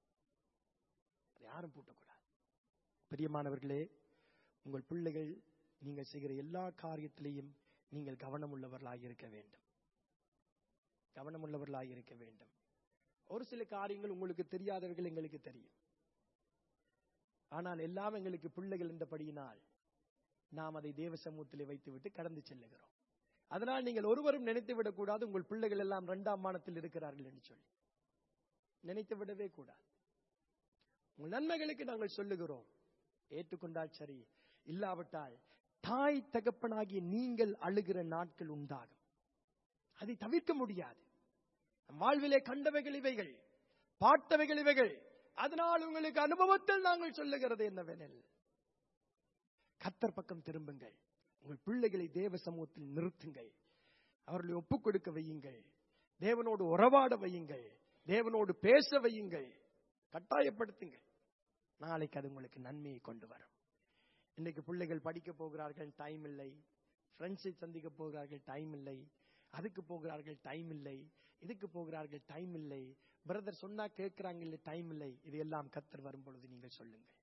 அதை யாரும் பூட்டக்கூடாது பிரியமானவர்களே உங்கள் பிள்ளைகள் நீங்கள் செய்கிற எல்லா காரியத்திலையும் நீங்கள் கவனம் உள்ளவர்களாக இருக்க வேண்டும் கவனம் உள்ளவர்களாக இருக்க வேண்டும் ஒரு சில காரியங்கள் உங்களுக்கு தெரியாதவர்கள் எங்களுக்கு தெரியும் ஆனால் எல்லாம் எங்களுக்கு பிள்ளைகள் என்றபடியினால் நாம் அதை தேவ சமூகத்திலே வைத்துவிட்டு கடந்து செல்லுகிறோம் அதனால் நீங்கள் ஒருவரும் நினைத்து விடக்கூடாது உங்கள் பிள்ளைகள் எல்லாம் இரண்டாம் மானத்தில் இருக்கிறார்கள் என்று சொல்லி நினைத்து விடவே கூடாது உங்கள் நன்மைகளுக்கு நாங்கள் சொல்லுகிறோம் ஏற்றுக்கொண்டால் சரி இல்லாவிட்டால் தாய் தகப்பனாகிய நீங்கள் அழுகிற நாட்கள் உண்டாகும் அதை தவிர்க்க முடியாது நம் வாழ்விலே கண்டவைகள் இவைகள் பார்த்தவைகள் இவைகள் அதனால் உங்களுக்கு அனுபவத்தில் நாங்கள் சொல்லுகிறது என்னவெனில் கத்தர் பக்கம் திரும்புங்கள் உங்கள் பிள்ளைகளை தேவ சமூகத்தில் நிறுத்துங்கள் அவர்களை ஒப்புக் கொடுக்க வையுங்கள் தேவனோடு உறவாட வையுங்கள் தேவனோடு பேச வையுங்கள் கட்டாயப்படுத்துங்கள் நாளைக்கு அது உங்களுக்கு நன்மையை கொண்டு வரும் இன்னைக்கு பிள்ளைகள் படிக்க போகிறார்கள் டைம் இல்லை ஃப்ரெண்ட்ஸை சந்திக்க போகிறார்கள் டைம் இல்லை அதுக்கு போகிறார்கள் டைம் இல்லை இதுக்கு போகிறார்கள் டைம் இல்லை பிரதர் சொன்னா கேட்கிறாங்க இல்லை டைம் இல்லை இதையெல்லாம் கத்தர் வரும் பொழுது நீங்கள் சொல்லுங்கள்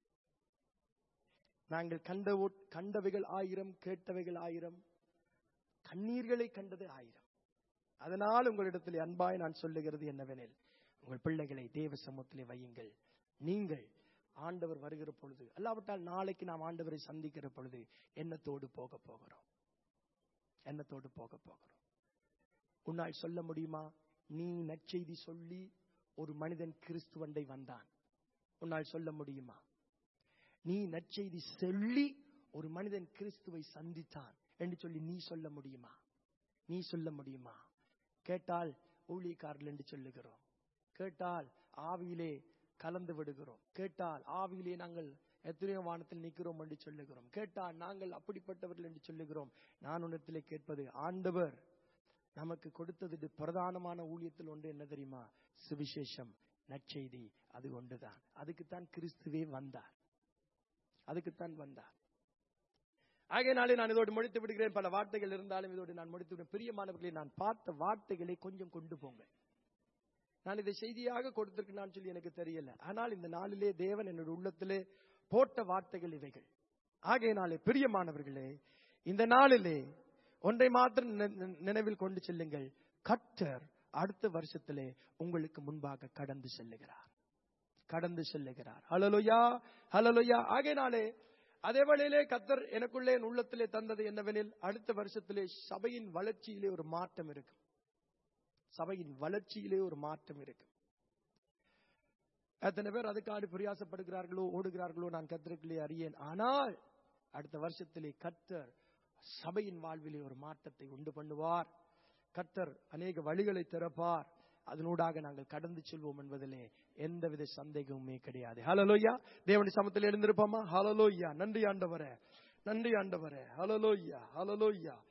நாங்கள் கண்ட கண்டவைகள் ஆயிரம் கேட்டவைகள் ஆயிரம் கண்ணீர்களை கண்டது ஆயிரம் அதனால் உங்களிடத்தில் அன்பாய் நான் சொல்லுகிறது என்னவெனில் உங்கள் பிள்ளைகளை தேவ சமூகத்திலே வையுங்கள் நீங்கள் ஆண்டவர் வருகிற பொழுது அல்லாவிட்டால் நாளைக்கு நாம் ஆண்டவரை சந்திக்கிற பொழுது எண்ணத்தோடு போக போகிறோம் எண்ணத்தோடு போக போகிறோம் உன்னால் சொல்ல முடியுமா நீ நற்செய்தி சொல்லி ஒரு மனிதன் கிறிஸ்துவண்டை வந்தான் உன்னால் சொல்ல முடியுமா நீ நற்செய்தி சொல்லி ஒரு மனிதன் கிறிஸ்துவை சந்தித்தான் என்று சொல்லி நீ சொல்ல முடியுமா நீ சொல்ல முடியுமா கேட்டால் ஊழியக்காரர்கள் என்று சொல்லுகிறோம் கேட்டால் ஆவியிலே கலந்து விடுகிறோம் கேட்டால் ஆவியிலே நாங்கள் எத்தனையோ வானத்தில் நிற்கிறோம் என்று சொல்லுகிறோம் கேட்டால் நாங்கள் அப்படிப்பட்டவர்கள் என்று சொல்லுகிறோம் நான் உன்னத்திலே கேட்பது ஆண்டவர் நமக்கு கொடுத்தது பிரதானமான ஊழியத்தில் ஒன்று என்ன தெரியுமா சுவிசேஷம் நற்செய்தி அது ஒன்றுதான் அதுக்குத்தான் கிறிஸ்துவே வந்தார் அதுக்குத்தான் வந்தார் ஆகையினாலே நான் இதோடு முடித்து விடுகிறேன் பல வார்த்தைகள் இருந்தாலும் இதோடு நான் முடித்து விடுவேன் பிரியமானவர்களை நான் பார்த்த வார்த்தைகளை கொஞ்சம் கொண்டு போங்க நான் இதை செய்தியாக கொடுத்திருக்கேன் சொல்லி எனக்கு தெரியல ஆனால் இந்த நாளிலே தேவன் என்னுடைய உள்ளத்திலே போட்ட வார்த்தைகள் இவைகள் ஆகையினாலே பிரியமானவர்களே இந்த நாளிலே ஒன்றை மாத்திரம் நினைவில் கொண்டு செல்லுங்கள் கட்டர் அடுத்த வருஷத்திலே உங்களுக்கு முன்பாக கடந்து செல்லுகிறார் கடந்து செல்லுகிறார் ஹலலுயா ஹலலுயா ஆகையினாலே அதே வேளையிலே கத்தர் எனக்குள்ளே என் உள்ளத்திலே தந்தது என்னவெனில் அடுத்த வருஷத்திலே சபையின் வளர்ச்சியிலே ஒரு மாற்றம் இருக்கும் சபையின் வளர்ச்சியிலே ஒரு மாற்றம் இருக்கு எத்தனை பேர் அதுக்காக பிரயாசப்படுகிறார்களோ ஓடுகிறார்களோ நான் கத்திரக்கிலே அறியேன் ஆனால் அடுத்த வருஷத்திலே கத்தர் சபையின் வாழ்விலே ஒரு மாற்றத்தை உண்டு பண்ணுவார் கத்தர் அநேக வழிகளை திறப்பார் அதனூடாக நாங்கள் கடந்து செல்வோம் என்பதிலே எந்தவித சந்தேகமுமே கிடையாது ஹலலோய்யா தேவனுடைய சமத்தில் எழுந்திருப்போமா ஹலலோய்யா நன்றி ஆண்டவரே நன்றி ஆண்டவரே ஹலலோய்யா ஹலலோய்யா